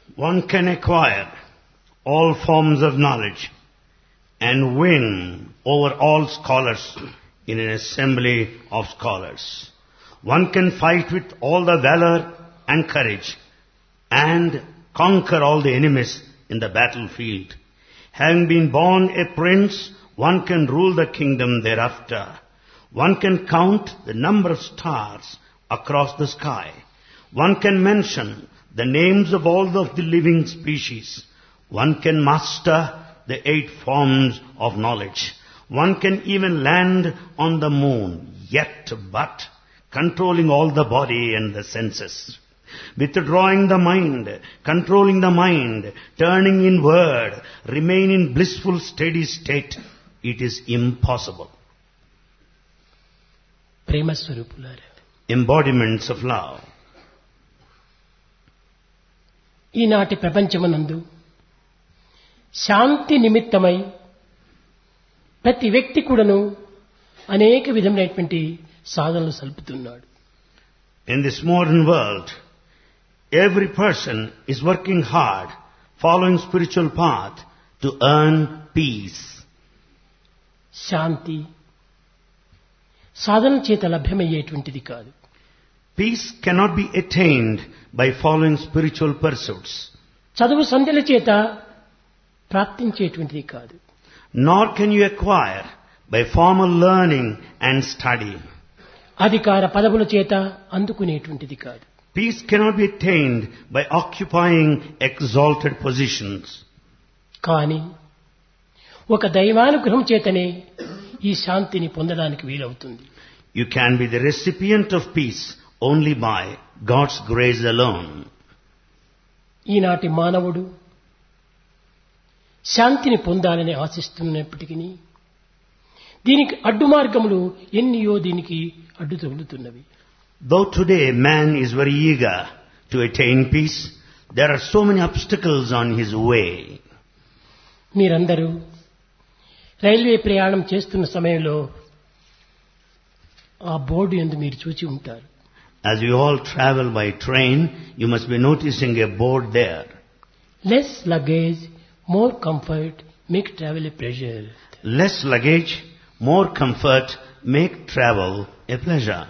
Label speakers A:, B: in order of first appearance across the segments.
A: One can acquire all forms of knowledge and win over all scholars in an assembly of scholars. One can fight with all the valor and courage and conquer all the enemies in the battlefield. Having been born a prince, one can rule the kingdom thereafter. One can count the number of stars across the sky. One can mention the names of all of the living species. One can master the eight forms of knowledge. One can even land on the moon, yet but controlling all the body and the senses. Withdrawing the mind, controlling the mind, turning inward, remain in blissful steady state, it is impossible.
B: ప్రేమ స్వరూపులారా
A: Embodiments of love.
B: ఈనాటి ప్రపంచమునందు శాంతి నిమిత్తమై ప్రతి వ్యక్తి కూడాను అనేక విధమైనటువంటి సాధనలు సల్పుతున్నాడు
A: In this modern world, every person is working hard, following spiritual path to earn peace.
B: శాంతి సాధన చేత లభ్యమయ్యేటువంటిది కాదు
A: Peace cannot be attained by following spiritual pursuits,
B: చదువు సంధ్యల చేత ప్రాప్తించేటువంటిది కాదు
A: nor can you acquire by formal learning and study.
B: అధికార పదవుల చేత అందుకునేటువంటిది కాదు
A: Peace cannot be attained by occupying exalted positions.
B: కానీ ఒక దైవానుగ్రహం చేతనే ఈ శాంతిని పొందడానికి వీలవుతుంది
A: You can be the recipient of peace only by God's grace alone.
B: ఈనాటి మానవుడు శాంతిని పొందాలని ఆశిస్తున్నప్పటికీ దీనికి అడ్డు మార్గములు ఎన్నియో దీనికి అడ్డు తగులుతున్నవి
A: Though today man is very eager to attain peace, there are so many obstacles on his way.
B: మీరందరూ రైల్వే ప్రయాణం చేస్తున్న సమయంలో ఆ బోర్డు ఎందు మీరు చూచి ఉంటారు
A: As you all travel by train, you must be noticing a board there.
B: Less luggage more comfort make travel a pleasure
A: Less luggage, more comfort, make travel a pleasure.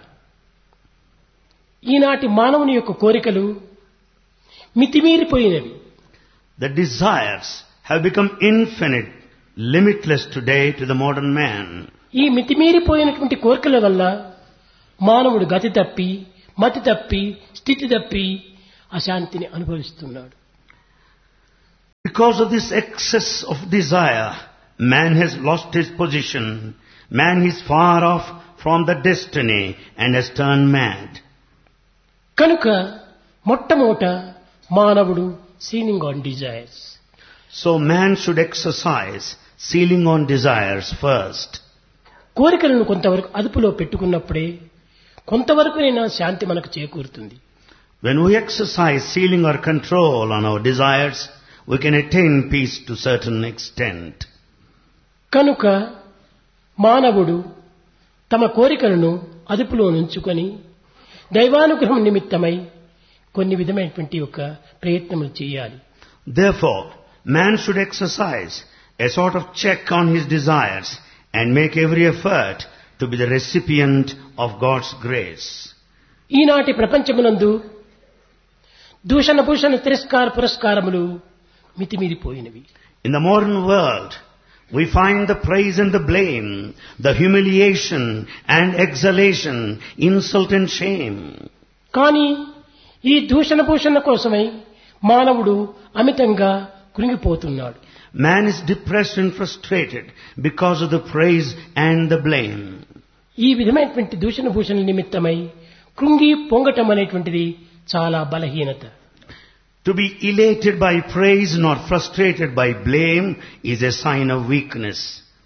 B: ఈనాటి మానవుని యొక్క కోరికలు మితిమీరిపోయినవి
A: The desires have become infinite, limitless today to the modern man.
B: ఈ మితిమీరిపోయినటువంటి కోరికల వల్ల మానవుడు గతి తప్పి మతి తప్పి స్థితి తప్పి అశాంతిని అనుభవిస్తున్నాడు
A: Because of this excess of desire, man has lost his position. Man is far off from the destiny and has turned mad.
B: కనుక మొట్టమొదట మానవుడు ceiling on desires
A: So man should exercise sealing on desires first.
B: కోరికలను కొంతవరకు అదుపులో పెట్టుకున్నప్పుడే కొంతవరకునైనా శాంతి మనకు చేకూరుతుంది
A: When we exercise sealing or control on our desires, we can attain peace to certain extent.
B: కనుక మానవుడు తమ కోరికలను అదుపులో నుంచుకొని దైవానుగ్రహం నిమిత్తమై కొన్ని విధమైనటువంటి యొక్క ప్రయత్నములు చేయాలి
A: Therefore, man should exercise a sort of check on his desires and make every effort to be the recipient of God's grace.
B: ఈనాటి ప్రపంచమునందు దూషణ భూషణ తిరస్కార పురస్కారములు మితిమీరిపోయినవి
A: In the modern world, we find the praise and the blame, the humiliation and exhalation, insult and shame.
B: కానీ ఈ దూషణ భూషణ కోసమై మానవుడు అమితంగా కృంగిపోతున్నాడు
A: Man is depressed and frustrated because of the praise and the blame.
B: ఈ విధమైనటువంటి దూషణ భూషణ నిమిత్తమై కృంగి పొంగటం అనేటువంటిది చాలా బలహీనత
A: To be elated by praise, not frustrated by blame, is a sign of weakness.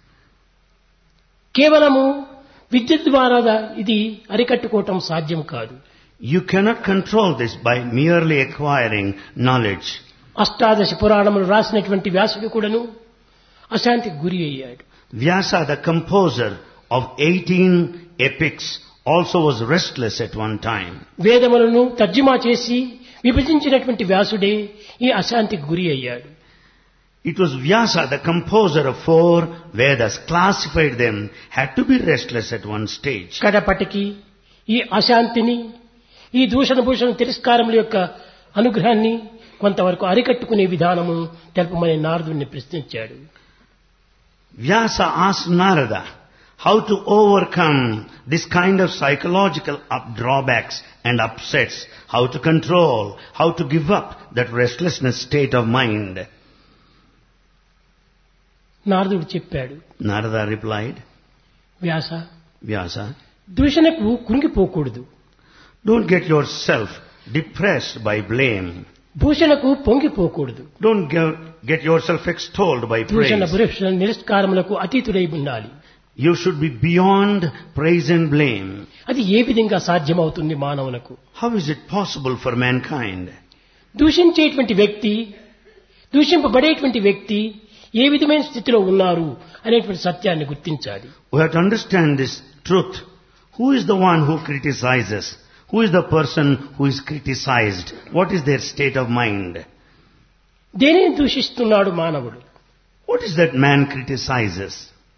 B: కేవలము విద్యుత్ ద్వారా ఇది అరికట్టుకోవటం సాధ్యం కాదు
A: You cannot control this by merely acquiring knowledge.
B: అష్టాదశ పురాణములు రాసినటువంటి వ్యాసుడు కూడాను అశాంతికి గురి అయ్యాడు
A: Vyasa, the composer of 18 epics, also was restless at one time.
B: వేదములను తర్జుమా చేసి విభజించినటువంటి వ్యాసుడే ఈ అశాంతికి గురి అయ్యాడు
A: It was Vyasa, the composer of four Vedas, classified them, had to be restless at one stage.
B: కడపటికి ఈ అశాంతిని ఈ దూషణ భూషణ తిరస్కారముల యొక్క అనుగ్రహాన్ని కొంతవరకు అరికట్టుకునే విధానము తెలుపమని నారదుని ప్రశ్నించాడు
A: Vyasa asked Narada how to overcome this kind of psychological up drawbacks and upsets, how to control, how to give up that restlessness state of mind.
B: నారదుడు చెప్పాడు
A: Narada replied,
B: Vyasa
A: Vyasa,
B: దూషణకు కృంగిపోకూడదు
A: don't get yourself depressed by blame.
B: భూషణకు పొంగిపోకూడదు
A: Don't get, get yourself extolled by
B: దూషణ
A: praise.
B: భూషణ నిరస్కారములకు అతీతుడై ఉండాలి
A: You should be beyond praise and blame.
B: అది ఏ విధంగా సాధ్యమవుతుంది మానవునకు
A: How is it possible for mankind?
B: దూషించేటువంటి వ్యక్తి దూషింపబడేటువంటి వ్యక్తి ఏ విధమైన స్థితిలో ఉన్నారు అనేటువంటి సత్యాన్ని గుర్తించాలి
A: We have to understand this truth. Who is the one who criticizes? Who is the person who is criticized? What is their state of mind?
B: దేనిని దూషిస్తున్నాడు మానవుడు
A: What is that man criticizes?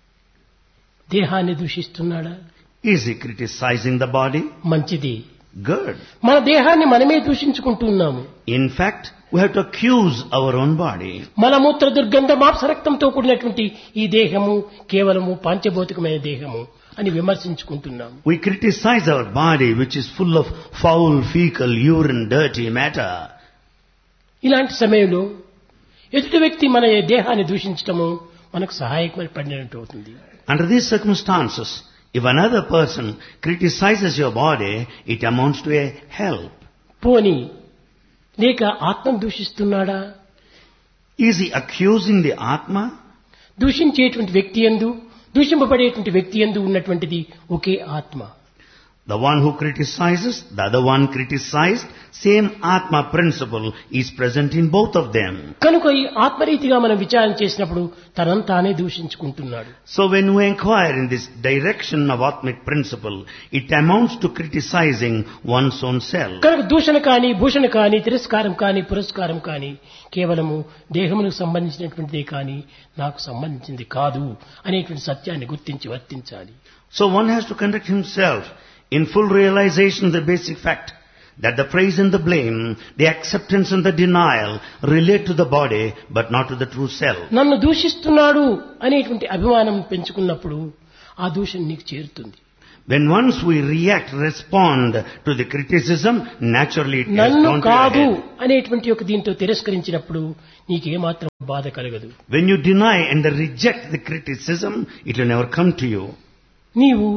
B: దేహాన్ని దూషిస్తున్నాడా
A: Is he criticizing the body?
B: మంచిది
A: Good.
B: మన దేహాన్ని మనమే దూషించుకుంటున్నాము
A: In fact, we have to accuse our own body.
B: మలమూత్ర దుర్గంధ మాంసరక్తంతో కూడినటువంటి ఈ దేహము కేవలము పాంచభౌతికమైన దేహము అని విమర్శించుకుంటున్నాము
A: We criticize our body which is full of foul, fecal, urine, dirty matter.
B: ఇలాంటి సమయంలో ఎదుటి వ్యక్తి మన దేహాన్ని దూషించటము మనకు సహాయపడినట్టు అవుతుంది
A: Under these circumstances, if another person criticizes your body, it amounts to a help.
B: పోని లేక ఆత్మను దూషిస్తున్నాడా
A: Is he accusing the Atma?
B: దూషించేటువంటి వ్యక్తి ఎందు దూషింపబడేటువంటి వ్యక్తి ఎందు ఉన్నటువంటిది ఒకే ఆత్మ
A: The one who criticizes, the other one criticized, same Atma principle is present in both of them.
B: కనుక ఈ ఆత్మరీతిగా మనం విచారణ చేసినప్పుడు తనంతానే దూషించుకుంటున్నాడు
A: So when we inquire in this direction of Atmic principle, it amounts to criticizing one's own self.
B: కనుక దూషణ కానీ భూషణ కానీ తిరస్కారం కానీ పురస్కారం కానీ కేవలము దేహమునకు సంబంధించినటువంటిదే కానీ నాకు సంబంధించింది కాదు అనేటువంటి సత్యాన్ని గుర్తించి వర్తించాలి
A: So one has to conduct himself in full realization of the basic fact that the praise and the blame, the acceptance and the denial relate to the body but not to the true self.
B: నన్ను దూషిస్తున్నాడు అనేటువంటి అభిమానం పెంచుకున్నప్పుడు ఆ దూషణ నీకు చేరుతుంది
A: When once we react, respond to the criticism, naturally it has
B: నన్ను
A: gone to your
B: కాదు
A: head.
B: అనేటువంటి ఒక దీంతో తిరస్కరించినప్పుడు నీకేమాత్రం బాధ కలగదు
A: When you deny and reject the criticism, it will never come to you.
B: నీవు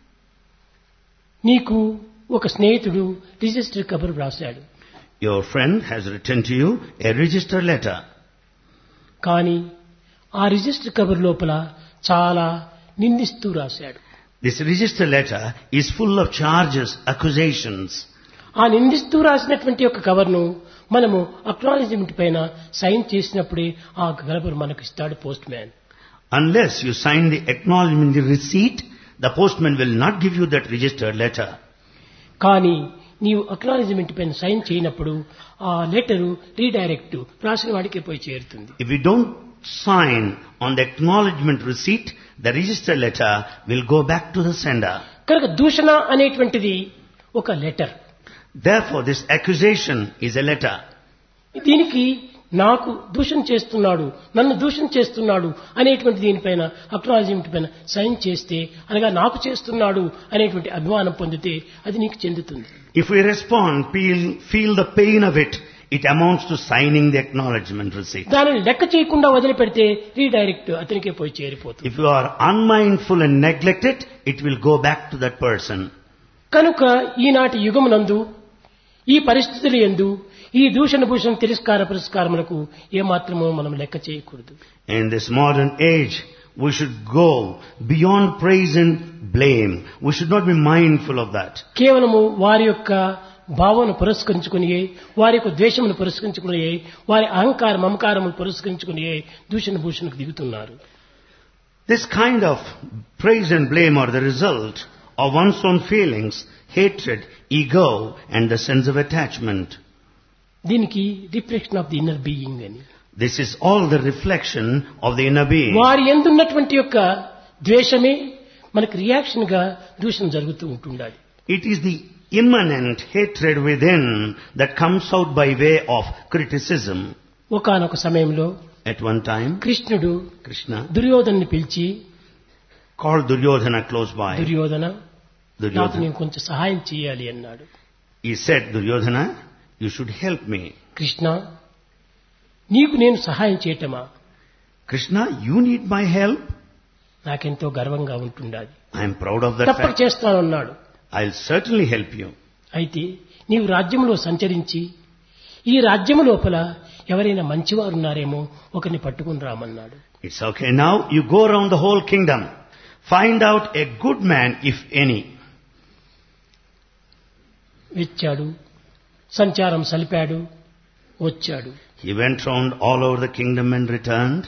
B: నీకు ఒక స్నేహితుడు రిజిస్టర్ కబురు రాశాడు
A: Your friend has written to you a register letter.
B: కానీ ఆ రిజిస్టర్ కబురు లోపల చాలా నిందిస్తూ రాశాడు
A: This register letter is full of charges, accusations.
B: ఆ నిందిస్తూ రాసినటువంటి ఒక కవర్ను మనము అక్నాలజ్మెంట్ పైన సైన్ చేసినప్పుడే ఆ కబర్ మనకు ఇస్తాడు postman
A: Unless you sign the acknowledgement, the receipt, the postman will not give you that registered letter.
B: కానీ నీవు అక్నాలజ్మెంట్ పైన సైన్ చేయనప్పుడు ఆ లెటరు రీడైరెక్ట్ రాసిన వాడికి పోయి చేరుతుంది
A: If you don't sign on the acknowledgement receipt, the registered letter will go back to the sender.
B: కనుక దూషణ అనేటువంటిది ఒక letter
A: Therefore, this accusation is a letter.
B: దీనికి నాకు దూషణ చేస్తున్నాడు నన్ను దూషణ చేస్తున్నాడు అనేటువంటి దీనిపైన అక్నాలజ్మెంట్ పైన సైన్ చేస్తే అనగా నాకు చేస్తున్నాడు అనేటువంటి అభిమానం పొందితే అది నీకు చెందుతుంది
A: If we respond, feel, feel the pain of it, it amounts to signing the acknowledgement receipt.
B: దానిని లెక్క చేయకుండా వదిలిపెడితే రీడైరెక్ట్ అతనికే పోయి చేరిపోతుంది
A: If you are unmindful and neglect it, it will go back to that person.
B: కనుక ఈనాటి యుగమునందు ఈ పరిస్థితుల ఎందు ఈ దూషణ భూషణ తిరస్కార పురస్కారములకు ఏమాత్రమో మనం లెక్క చేయకూడదు
A: In this modern age, we should go beyond praise and blame. We should not be mindful of that.
B: కేవలము వారి యొక్క భావన పురస్కరించుకుని వారి యొక్క ద్వేషమును పురస్కరించుకుని వారి అహంకార మమకారమును పురస్కరించుకుని దూషణ భూషణకు దిగుతున్నారు
A: This kind of praise and blame are the result of one's own feelings, hatred, ego, and the sense of attachment.
B: దీనికి reflection of the inner being అని
A: This is all the reflection of the inner being.
B: వారి ఎందున్నటువంటి యొక్క ద్వేషమే మనకు reaction గా దూషణ జరుగుతూ ఉంటుండాలి
A: It is the immanent hatred within that comes out by way of criticism.
B: ఒకానొక సమయంలో
A: At one time,
B: కృష్ణుడు
A: Krishna
B: దుర్యోధన్ని పిలిచి
A: called Duryodhana close by.
B: Duryodhana నాకు
A: Duryodhana.
B: నేను కొంచెం సహాయం చేయాలి అన్నాడు
A: He said, Duryodhana, you should help me.
B: Krishna నీకు నేను సహాయం చేయటమా
A: Krishna, you need my help?
B: నాకెంతో గర్వంగా ఉంటుండాలి
A: I am proud of that
B: తప్పక
A: fact.
B: చేస్తానన్నాడు
A: I'll certainly help you.
B: అయితే నీవు రాజ్యంలో సంచరించి ఈ రాజ్యము లోపల ఎవరైనా మంచివారు ఉన్నారేమో ఒకరిని పట్టుకుని రామన్నాడు
A: It's okay. Now you go around the whole kingdom. Find out a good man, if any.
B: వెచ్చాడు సంచారం సలిపాడు వచ్చాడు
A: He went round all over the kingdom and returned.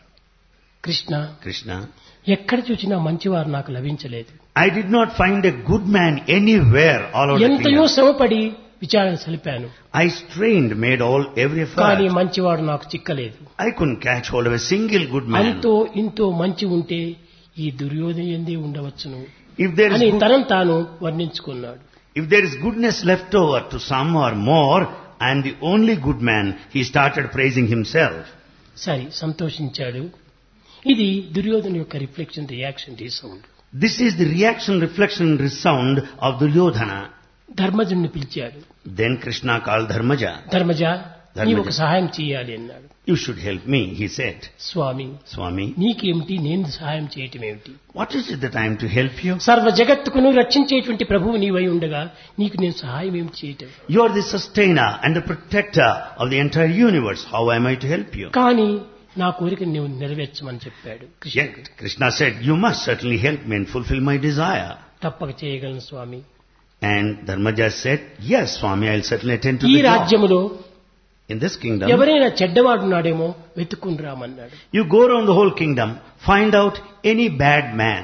B: Krishna
A: Krishna,
B: ఎక్కడ చూసినా మంచివారు నాకు లభించలేదు
A: I did not find a good man anywhere all over the
B: ఎంతయో
A: kingdom.
B: శ్రమపడి విచారణ సలిపాను
A: I strained, made all every
B: కానీ
A: effort.
B: మంచివాడు నాకు చిక్కలేదు
A: I couldn't catch hold of a single good man.
B: అంతో ఇంతో మంచి ఉంటే ఈ దుర్యోధన ఎందే ఉండవచ్చును
A: If there is
B: అని
A: good-
B: తనను తాను వర్ణించుకున్నాడు
A: if there is goodness left over to some or more, I am the only good man. He started praising himself.
B: సరే సంతోషించాడు ఇది దుర్యోధన యొక్క reflection reaction resound
A: This is the reaction, reflection, and resound of Duryodhana.
B: ధర్మజుడిని పిలిచాడు
A: Then Krishna called Dharmaja.
B: Dharmaja
A: Dharmaja.
B: నీవు ఒక సహాయం చేయాలి అన్నాడు
A: You should help me, he said.
B: Swamy
A: Swami,
B: నీకేమిటి నేను సహాయం చేయటం ఏమిటి
A: what is it that I am to help you?
B: సర్వ జగత్తుకును రక్షించేటువంటి ప్రభువు నీవై ఉండగా నీకు నేను సహాయం ఏమిటి చేయటం
A: You are the sustainer and the protector of the entire universe. How am I to help you?
B: కానీ నా కోరికను నీవు నెరవేర్చమని చెప్పాడు కృష్ణుడు
A: Yet Krishna said, you must certainly help me and fulfill my desire.
B: తప్పక చేయగలను స్వామి
A: And Dharmaja said, yes Swami, I'll certainly attend to
B: ఈ
A: the job.
B: రాజ్యములో
A: In this kingdom,
B: ఎవరైనా చెడ్డవాడున్నాడేమో వెతుక్కుని రామన్నాడు
A: you go around the whole kingdom, find out any bad man.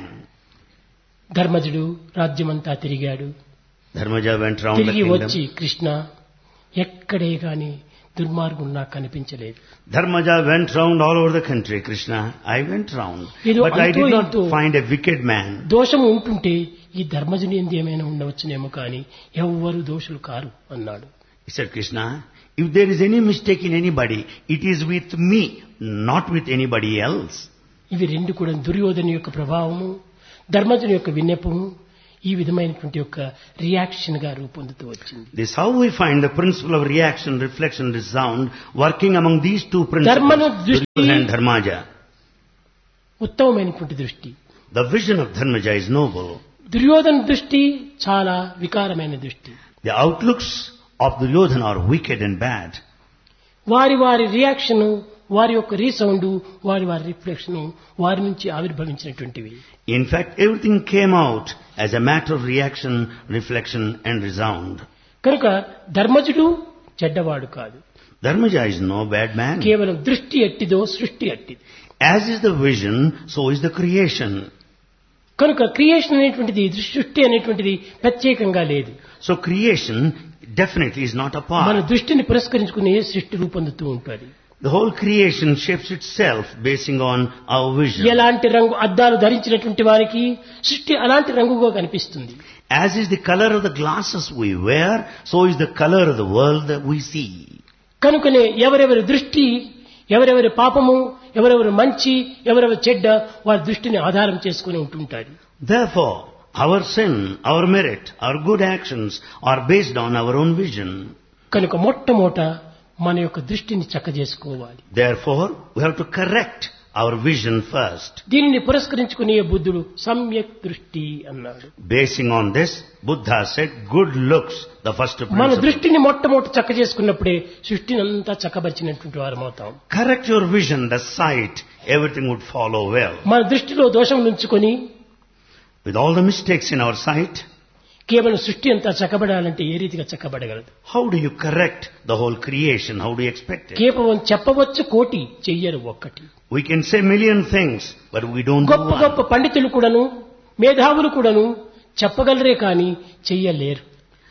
B: ధర్మజుడు రాజ్యమంతా తిరిగాడు
A: Dharmaja went round the
B: తిరిగి వచ్చి
A: kingdom.
B: Krishna ఎక్కడే గాని దుర్మార్గుడు నాకు కనిపించలేదు
A: Dharmaja went round all over the country, Krishna. I went round.
B: ఏదో
A: But I
B: అంతో
A: did not
B: ఇంతో
A: find a wicked man.
B: దోషం ఉంటుంటే ఈ ధర్మజుని ఎందు ఏమైనా ఉండవచ్చునేమో కానీ ఎవ్వరు దోషులు కారు అన్నాడు
A: He said, Krishna, if there is any mistake in anybody, it is with me, not with anybody else.
B: ఇవి రెండు కూడా దుర్యోధన యొక్క ప్రభావము ధర్మజుని యొక్క విన్నపము ఈ విధమైనటువంటి యొక్క రియాక్షన్ గా రూపొందుతూ వచ్చింది
A: This is how we find the principle of reaction, reflection, resound working among these two
B: ధర్మను
A: principles,
B: దృష్టి-
A: Duryodhana and Dharmaja.
B: ఉత్తమమైనటువంటి దృష్టి
A: The vision of Dharmaja is noble.
B: Duryodhana దృష్టి చాలా వికారమైన దృష్టి
A: The outlooks of Duryodhana are wicked and bad.
B: వారి వారి reaction వారి యొక్క రీసౌండ్ వారి వారి రిఫ్లెక్షన్ వారి నుంచి ఆవిర్భవించినటువంటివి
A: In fact, everything came out as a matter of reaction, reflection and resound.
B: కనుక ధర్మజుడు చెడ్డవాడు కాదు
A: Dharmaja is no bad man.
B: కేవలం దృష్టి ఎట్టిదో సృష్టి ఎట్టిది
A: As is the vision, so is the creation.
B: కనుక క్రియేషన్ అనేటువంటిది సృష్టి అనేటువంటిది ప్రత్యేకంగా లేదు
A: So creation definitely is not
B: మన
A: apart.
B: దృష్టిని పురస్కరించుకునే సృష్టి రూపొందుతూ ఉంటుంది
A: The whole creation shapes itself basing on our vision.
B: ఎలాంటి రంగు అద్దాలు ధరించినటువంటి వారికి సృష్టి అలాంటి రంగుగా కనిపిస్తుంది
A: As is the color of the glasses we wear, so is the color of the world that we see.
B: కనుకనే ఎవరెవరి దృష్టి ఎవరెవరి పాపము ఎవరెవరి మంచి ఎవరెవరి చెడ్డ వారి దృష్టిని ఆధారం చేసుకుని ఉంటుంటారు
A: Therefore, our sin, our merit, our good actions are based on our own vision.
B: కనుక మొట్టమొదట మన యొక్క దృష్టిని చక్కజేసుకోవాలి
A: Therefore, we have to correct our vision first.
B: దీనిని పురస్కరించుకునే బుద్ధుడు సమ్యక్ దృష్టి అన్నాడు
A: Basing on this, Buddha said, good looks, the first
B: మన
A: principle.
B: దృష్టిని మొట్టమొదట చక్క చేసుకున్నప్పుడే సృష్టిని అంతా చక్కబరిచినటువంటి వారం అవుతాం
A: Correct your vision, the sight, everything would follow well.
B: మన దృష్టిలో దోషం నుంచుకొని
A: With all the mistakes in our sight,
B: కేవలం సృష్టి అంతా చక్కబడాలంటే ఏ రీతిగా చక్కబడగలదు
A: how do you correct the whole creation? How do you expect it?
B: కేవలం చెప్పవచ్చు కోటి చెయ్యరు ఒక్కటి
A: We can say million things, but we don't do
B: గొప్ప గొప్ప
A: one.
B: పండితులు కూడాను మేధావులు కూడాను చెప్పగలరే కానీ చెయ్యలేరు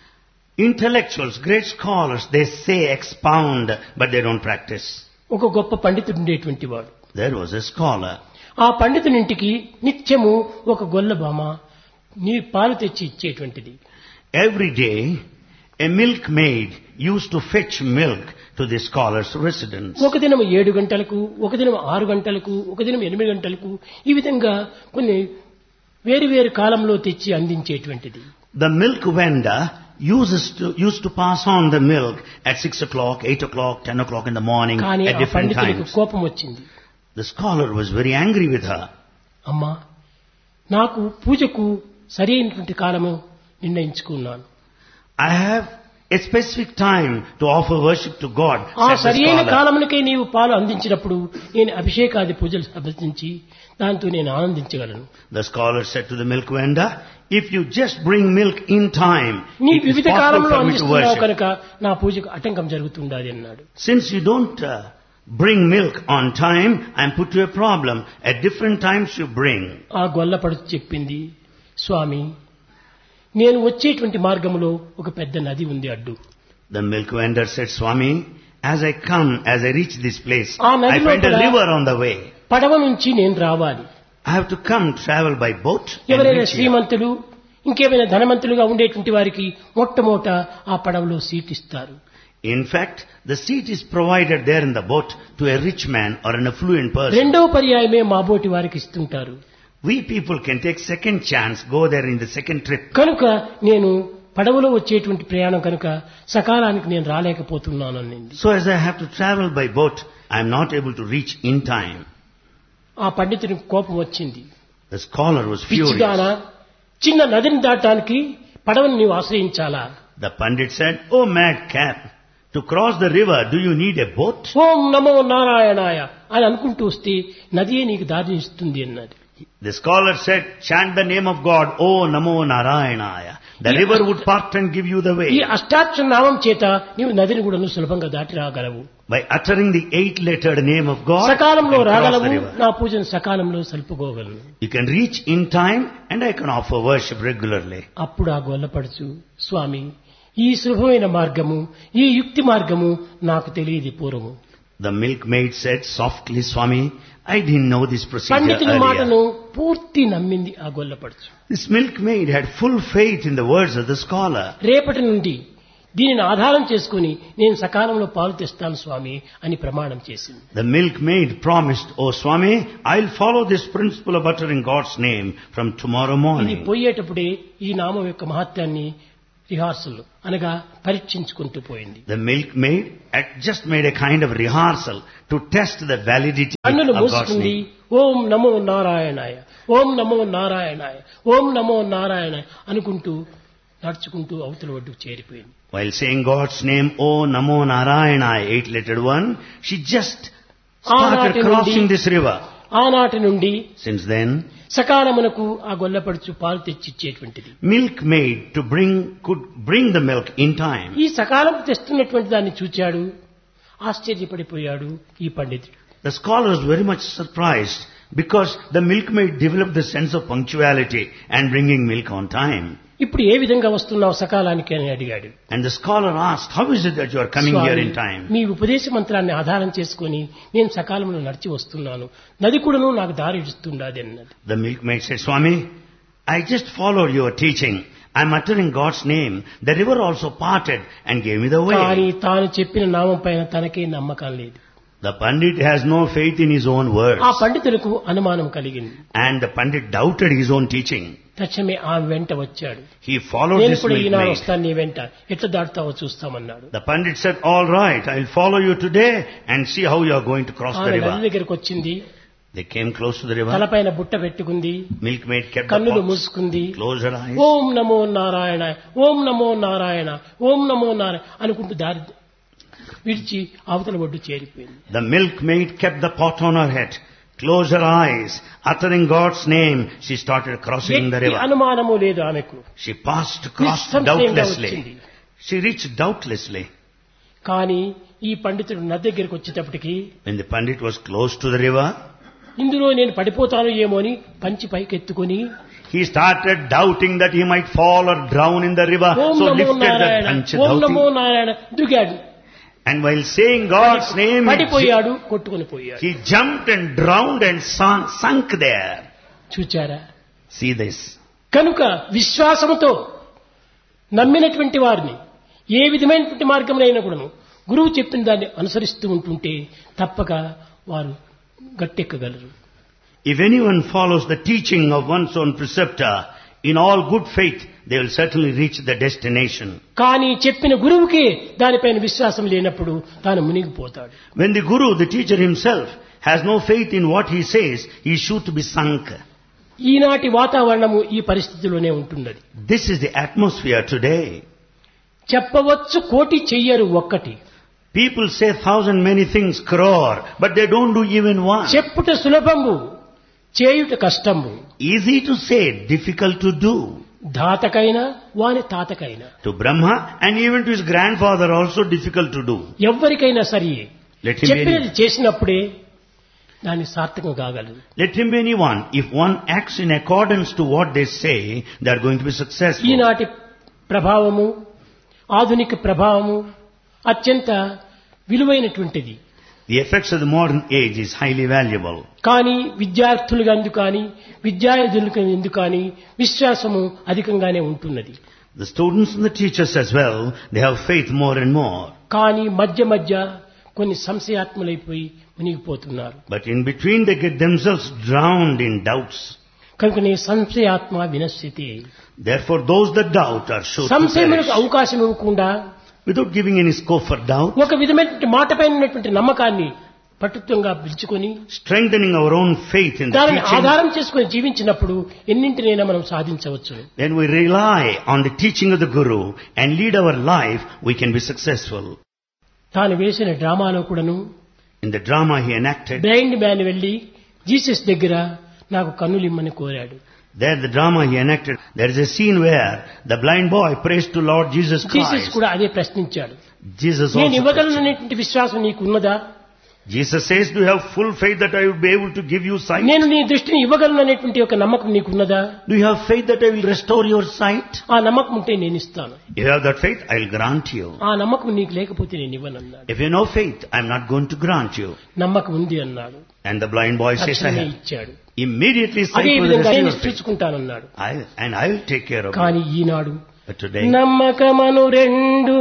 A: Intellectuals, great scholars, they say expound, but they don't practice.
B: ఒక గొప్ప పండితుడు ఉండేటువంటి వాడు
A: There was a scholar.
B: ఆ పండితునింటికి నిత్యము ఒక గొల్ల బామ నీ పాలు తెచ్చి ఇచ్చేటువంటిది
A: Every day, a milkmaid used to fetch milk to the scholar's residence.
B: ఒక దినం ఏడు గంటలకు ఒక దినం ఆరు గంటలకు ఒక దినం ఎనిమిది గంటలకు ఈ విధంగా కొన్ని వేరు వేరు కాలంలో తెచ్చి అందించేటువంటిది
A: The milk vendor uses to, used to pass on the milk at 6 o'clock, 8 o'clock, 10 o'clock in the morning
B: కానీ
A: at
B: ఆ
A: different
B: పండితునికి
A: times.
B: కోపం వచ్చింది
A: The scholar was very angry with her.
B: అమ్మా నాకు పూజకు సరి అయినటువంటి కాలము నిర్ణయించుకున్నాను
A: I have a specific time to offer worship to God,
B: ఆ
A: said the
B: సరి అయిన
A: scholar.
B: కాలమునకై నీవు పాలు అందించినప్పుడు నేను అభిషేకాది పూజలు అభ్యసించి దాంతో నేను ఆనందించగలను
A: The scholar said to the milk vendor, if you just bring milk in time,
B: నీ
A: it is
B: వివిధ
A: possible
B: కాలంలో
A: for me to
B: అందిస్తున్నావు
A: worship.
B: కనుక నా పూజకు ఆటంకం జరుగుతుండాలి అన్నాడు
A: Since you don't uh, bring milk on time, I'm put to a problem. At different times you bring.
B: ఆ గొల్లపడుచు చెప్పింది స్వామి నేను వచ్చేటువంటి మార్గంలో ఒక పెద్ద నది ఉంది అడ్డు
A: The milk vendor said, Swami, as I come, as I reach this place,
B: ఆ
A: I
B: నది
A: find a
B: లోపల-
A: river on the way.
B: పడవ నుంచి నేను రావాలి
A: I have to come, travel by boat, and
B: ఎవరైనా
A: reach here.
B: శ్రీమంతులు ఇంకేమైనా ధనవంతులుగా ఉండేటువంటి వారికి మొట్టమొదట ఆ పడవలో సీట్ ఇస్తారు
A: In fact, the seat is provided there in the boat to a rich man or an affluent person.
B: రెండవ పర్యాయమే మా బోటి వారికి ఇస్తుంటారు
A: We people can take second chance, go there in the second trip.
B: కనుక నేను పడవలో వచ్చేటువంటి ప్రయాణం కనుక సకాలానికి నేను రాలేకపోతున్నాను అనింది
A: So as I have to travel by boat, I am not able to reach in time.
B: ఆ పండితునికి కోపం వచ్చింది
A: The scholar was
B: పిచ్చిదానా
A: furious.
B: చిన్న నదిని దాటానికి పడవని నీవు ఆశ్రయించాలా
A: The pandit said, Oh madcap, to cross the river, do you need a boat?
B: ఓం నమో నారాయణాయ అని అనుకుంటూ వస్తే నదియే నీకు దారిని ఇస్తుంది అన్నది
A: The scholar said, chant the name of God, Oh Namo Narayanaya. The river would part and give you the
B: ఈ
A: way.
B: అష్టాక్షర నామం చేత నీవు నదిని కూడా సులభంగా దాటి రాగలవు
A: By uttering the eight-lettered name of God, you
B: సకాలంలో
A: can cross
B: రాగలవు
A: the river.
B: నా పూజను సకాలంలో సలుపుకోగలను
A: You can reach in time and I can offer worship regularly.
B: అప్పుడు ఆ గొల్లపడుచు స్వామి ఈ సులభమైన మార్గము ఈ యుక్తి మార్గము నాకు తెలియదు పూర్వము
A: The milkmaid said softly, Swami, I didn't know this procedure
B: పండితుని మాటను
A: earlier.
B: పూర్తి నమ్మింది ఆ గొల్లపడుచు
A: This milkmaid had full faith in the words of the scholar.
B: రేపటి నుండి దీనిని ఆధారం చేసుకుని నేను సకాలంలో పాలు తెస్తాను స్వామి అని ప్రమాణం చేసింది
A: The milkmaid promised, Oh Swami, I'll follow this principle of uttering God's name from tomorrow
B: ఇది
A: morning.
B: పోయేటప్పుడే ఈ నామం యొక్క మహత్యాన్ని రిహార్సల్ అనగా పరీక్షించుకుంటూ పోయింది
A: The milkmaid had just made a kind of rehearsal to test the validity
B: కన్నులు
A: of God's
B: మూసుకుంది
A: name.
B: ఓం నమో నారాయణాయ ఓం నమో నారాయణాయ ఓం నమో నారాయణ అనుకుంటూ నడుచుకుంటూ అవతల ఒడ్డుకు చేరిపోయింది
A: While saying God's name, Oh Namo Narayana, eight-lettered one, she just started
B: ఆనాటి
A: crossing
B: నుండి-
A: this river.
B: ఆనాటి నుండి
A: Since then,
B: సకాలమునకు ఆ గొల్లపడుచు పాలు తెచ్చిచ్చేటువంటిది
A: milkmaid to bring could bring the milk in time.
B: ఈ సకాలం తెస్తున్నటువంటి దాన్ని చూచాడు ఆశ్చర్యపడిపోయాడు ఈ పండితుడు
A: The scholar was very much surprised because the milkmaid developed the sense of punctuality and bringing milk on time.
B: ఇప్పుడు ఏ విధంగా వస్తున్నావు సకాలానికి అని అడిగాడు
A: And the scholar asked, how is it that you are coming here
B: Swamy,
A: in time?
B: మీ ఉపదేశ మంత్రాన్ని ఆధారం చేసుకొని నేను సకాలంలో నడిచి వస్తున్నాను నది కూడాను నాకు దారి ఇస్తుండాది అన్నది
A: The milkmaid said, Swami, I just followed your teaching. I'm uttering God's name. The river also parted and gave me the
B: కానీ
A: way.
B: తాను చెప్పిన నామం పైన తనకే నమ్మకం లేదు
A: The pandit has no faith in his own words.
B: ఆ పండితులకు అనుమానం కలిగింది
A: And the pandit doubted his own teaching.
B: తక్షణమే ఆమె వెంట వచ్చాడు
A: He followed
B: నేను
A: this
B: కూడా ఈనాడు
A: milkmaid.
B: వస్తాను నీ వెంట ఎట్లా దాటుతావో చూస్తామన్నాడు
A: The pandit said, all right, I'll follow you today and see how you are going to cross the
B: ఆమె నది
A: river.
B: దగ్గరకు వచ్చింది
A: They came close to the river.
B: తలపైన బుట్ట పెట్టుకుంది
A: Milkmaid kept the
B: కన్నులు
A: pots,
B: మూసుకుంది
A: closed her eyes.
B: ఓం నమో నారాయణ ఓం నమో నారాయణ ఓం నమో నారాయణ అనుకుంటూ దారి విడిచి అవతల ఒడ్డు చేరిపోయింది
A: The milkmaid kept the pot on her head, closed her eyes, uttering God's name, she started crossing the
B: ఎట్టి
A: river.
B: అనుమానము లేదు ఆమెకు
A: She passed across
B: నిస్సంశయంగా వచ్చింది
A: doubtlessly. She reached doubtlessly.
B: కానీ ఈ పండితుడు నది దగ్గరికి వచ్చేటప్పటికి
A: When the pandit was close to the river,
B: ఇందులో నేను పడిపోతాను ఏమో అని పంచి పైకెత్తుకొని
A: he started doubting that he might fall or drown in the river.
B: Om
A: So
B: నమో
A: lifted the
B: Narayana Om
A: Panchadhauti.
B: నమో నారాయణ దిగాడు
A: And while saying God's name, he,
B: పడిపోయాడు కొట్టుకొని పోయాడు
A: he jumped and drowned and sunk, sunk there.
B: చూచారా
A: See this.
B: కనుక విశ్వాసముతో నమ్మినటువంటి వారిని ఏ విధమైనటువంటి మార్గంలో కూడాను గురువు చెప్పిన దాన్ని అనుసరిస్తూ ఉంటుంటే తప్పక వారు గట్టెక్కగలరు
A: If anyone follows the teaching of one's own preceptor, in all good faith, they will certainly reach the destination.
B: కానీ చెప్పిన గురువుకే దానిపైన విశ్వాసం లేనప్పుడు తాను మునిగిపోతాడు
A: When the guru, the teacher himself, has no faith in what he says, he is sure to be sunk.
B: ఈనాటి వాతావరణము ఈ పరిస్థితిలోనే ఉంటున్నది
A: This is the atmosphere today.
B: చెప్పవచ్చు కోటి చెయ్యరు ఒక్కటి
A: People say thousand many things crore, but they don't do even one.
B: చెప్పుట సులభము చేయుట కష్టము
A: Easy to say, difficult to do.
B: ధాతకైనా వాని తాతకైనా
A: To Brahma and even to his grandfather also difficult to do.
B: ఎవ్వరికైనా సరే
A: Let him be
B: చెప్పినది
A: any,
B: చేసినప్పుడే దాన్ని సార్థకం కాగలదు
A: let him be anyone. If one acts in accordance to what they say, they are going to be successful.
B: ఈనాటి ప్రభావము ఆధునిక ప్రభావము అత్యంత విలువైనటువంటిది
A: The effects of the modern age is highly valuable.
B: కానీ విద్యార్థులుగా ఎందుకు కానీ విద్యార్థులకు ఎందుకు కానీ విశ్వాసము అధికంగానే ఉంటున్నది
A: The students and the teachers as well, they have faith more and more.
B: కానీ మధ్య మధ్య కొన్ని సంశయాత్ములైపోయి మునిగిపోతున్నారు
A: But in between they get themselves drowned in doubts.
B: కనుకనే సంశయాత్మ వినశ్యతి
A: Therefore those that doubt are sure to
B: సంశయములకు
A: perish.
B: అవకాశం ఇవ్వకుండా
A: Without giving any scope for doubt,
B: ఒక విధమైనటువంటి మాటపైన ఉన్నటువంటి నమ్మకాన్ని పట్టుత్వంగా పిలుచుకొని
A: strengthening our own faith in the
B: దానిని
A: teaching,
B: ఆధారం చేసుకుని జీవించినప్పుడు ఎన్నింటినైనా మనం సాధించవచ్చు
A: then we rely on the teaching of the Guru and lead our life, we can be successful.
B: తాను వేసిన డ్రామాలో కూడాను
A: In the drama he enacted,
B: blind man వెళ్లి జీసస్ దగ్గర నాకు కన్నులిమ్మని కోరాడు
A: there the drama he enacted, there is a scene where the blind boy prays to Lord Jesus
B: Jesus
A: Christ.
B: కూడా అదే ప్రశ్నించాడు
A: Jesus
B: నేను
A: also
B: ఇవ్వగలననేటువంటి విశ్వాసం నీకు ఉన్నదా
A: Jesus says, do you have full faith that I will be able to give you sight?
B: నేను నీ దృష్టిని ఇవ్వగలననేటువంటి ఒక నమ్మకం నీకు ఉన్నదా
A: Do you have faith that I will restore your sight?
B: ఆ నమ్మకం ఉంటే నేను ఇస్తాను
A: If you have that faith, I will grant you.
B: ఆ నమ్మకం నీకు లేకపోతే నేను ఇవ్వనన్నాడు
A: If you have no faith, I am not going to grant you.
B: నమ్మకం ఉంది అన్నాడు
A: And the blind boy says, I
B: తక్షణమే
A: have.
B: ఇచ్చాడు
A: Immediately sight
B: అదే
A: was
B: విధంగా నేను
A: restored.
B: చూసుకుంటానన్నాడు
A: I, and I will take care of you.
B: కానీ ఈనాడు
A: But today,
B: నమ్మకమను రెండు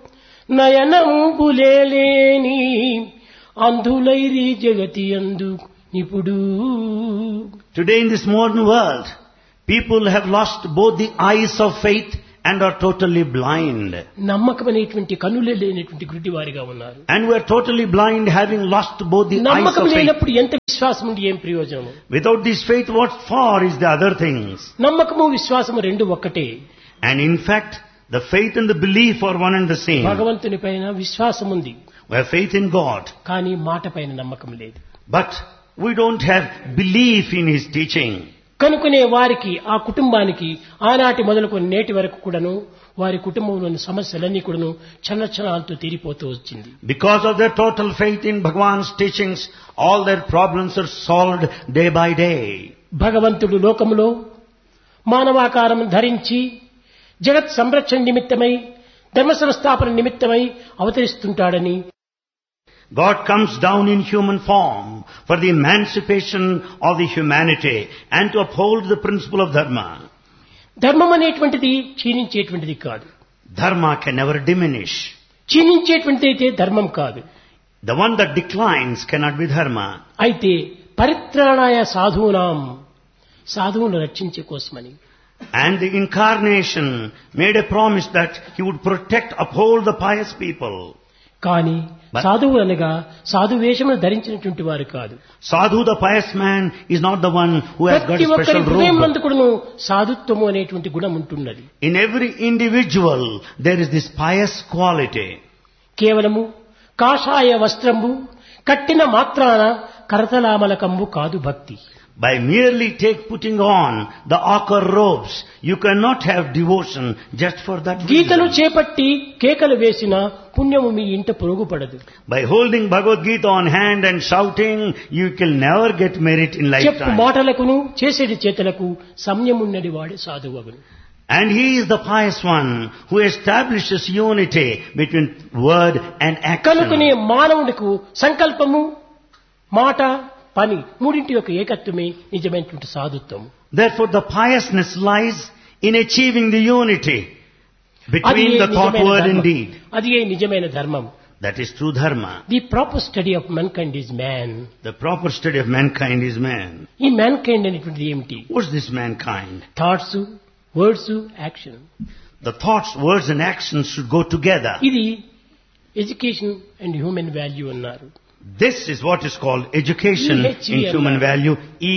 B: నయనంబులేని అంధులైరి జగతి అందు నిపుడు
A: today in this modern world, people have lost both the eyes of faith and are totally blind.
B: నమ్మకం అనేటువంటి కన్నులే లేనటువంటి గుడ్డివారిగా ఉన్నారు
A: And we are totally blind having lost both the eyes
B: నమ్మకం
A: of faith.
B: లేనప్పుడు ఎంత విశ్వాసం ఉండి ఏం ప్రయోజనము
A: Without this faith, what for is the other things?
B: నమ్మకము విశ్వాసము రెండు ఒక్కటే
A: And in fact, the faith and the belief are one and the same.
B: భగవంతుని పైన విశ్వాసం ఉంది
A: We have faith in God,
B: కానీ మాట పైన నమ్మకం లేదు
A: but we don't have belief in His teaching.
B: కనుకునే వారికి ఆ కుటుంబానికి ఆనాటి మొదలుకొని నేటి వరకు కూడాను వారి కుటుంబంలోని సమస్యలన్నీ కూడాను క్షణక్షణాలతో తీరిపోతూ వచ్చింది
A: Because of their total faith in Bhagwan's teachings, all their problems are solved day by day.
B: భగవంతుడు లోకములో మానవాకారం ధరించి జగత్ సంరక్షణ నిమిత్తమై ధర్మ సంస్థాపన నిమిత్తమై అవతరిస్తుంటాడని
A: God comes down in human form for the emancipation of the humanity and to uphold the principle of Dharma.
B: ధర్మం అనేటువంటిది క్షీణించేటువంటిది కాదు
A: Dharma can never diminish.
B: క్షీణించేటువంటిది అయితే ధర్మం కాదు
A: The one that declines cannot be Dharma.
B: అయితే పరిత్రాణాయ సాధూనాం సాధువును రక్షించే కోసమని
A: And the incarnation made a promise that he would protect, uphold the pious people.
B: కానీ
A: But-
B: సాధువు అనగా సాధు వేషమును ధరించినటువంటి వారు కాదు
A: Sadhu, the pious man, is not the one who has got
B: ప్రతి
A: a
B: ఒక్కరి
A: special
B: హృదయం
A: robe.
B: నందుకుడును సాధుత్వము అనేటువంటి గుణం ఉంటున్నది
A: In every individual, there is this pious quality.
B: కేవలము కాషాయ వస్త్రంబు కట్టిన మాత్రాన కరతలామలకంబు కాదు భక్తి
A: By merely take putting on the ochre robes, you cannot have devotion just for that
B: గీతను
A: reason.
B: చేపట్టి కేకలు వేసిన పుణ్యము మీ ఇంట పొరుగుపడదు
A: By holding Bhagavad Gita on hand and shouting, you can never get merit in
B: చెప్పు
A: lifetime.
B: మాటలకును చేసేటి చేతలకు సంయమున్నది వాడే సాధువగును
A: And he is the pious one who establishes unity between word and
B: కనుకనే
A: action.
B: మానవునికి సంకల్పము మాట పని మూడింటి యొక్క ఏకత్వమే నిజమైనటువంటి సాధుత్వము
A: Therefore the piousness lies in achieving the unity
B: అది
A: between the thought,
B: నిజమైన
A: word and
B: ధర్మం.
A: deed.
B: అది ఏ నిజమైన ధర్మం
A: That is true dharma.
B: The proper study of mankind is man
A: The proper study of mankind is man.
B: ఈ mankind అనేటువంటిది ఏమిటి
A: What's this mankind?
B: Thoughts words action
A: The thoughts, words and actions should go together.
B: ఇది education and human value అన్నారు
A: This is what is called education
B: EHV
A: in human
B: అన్నారు.
A: value,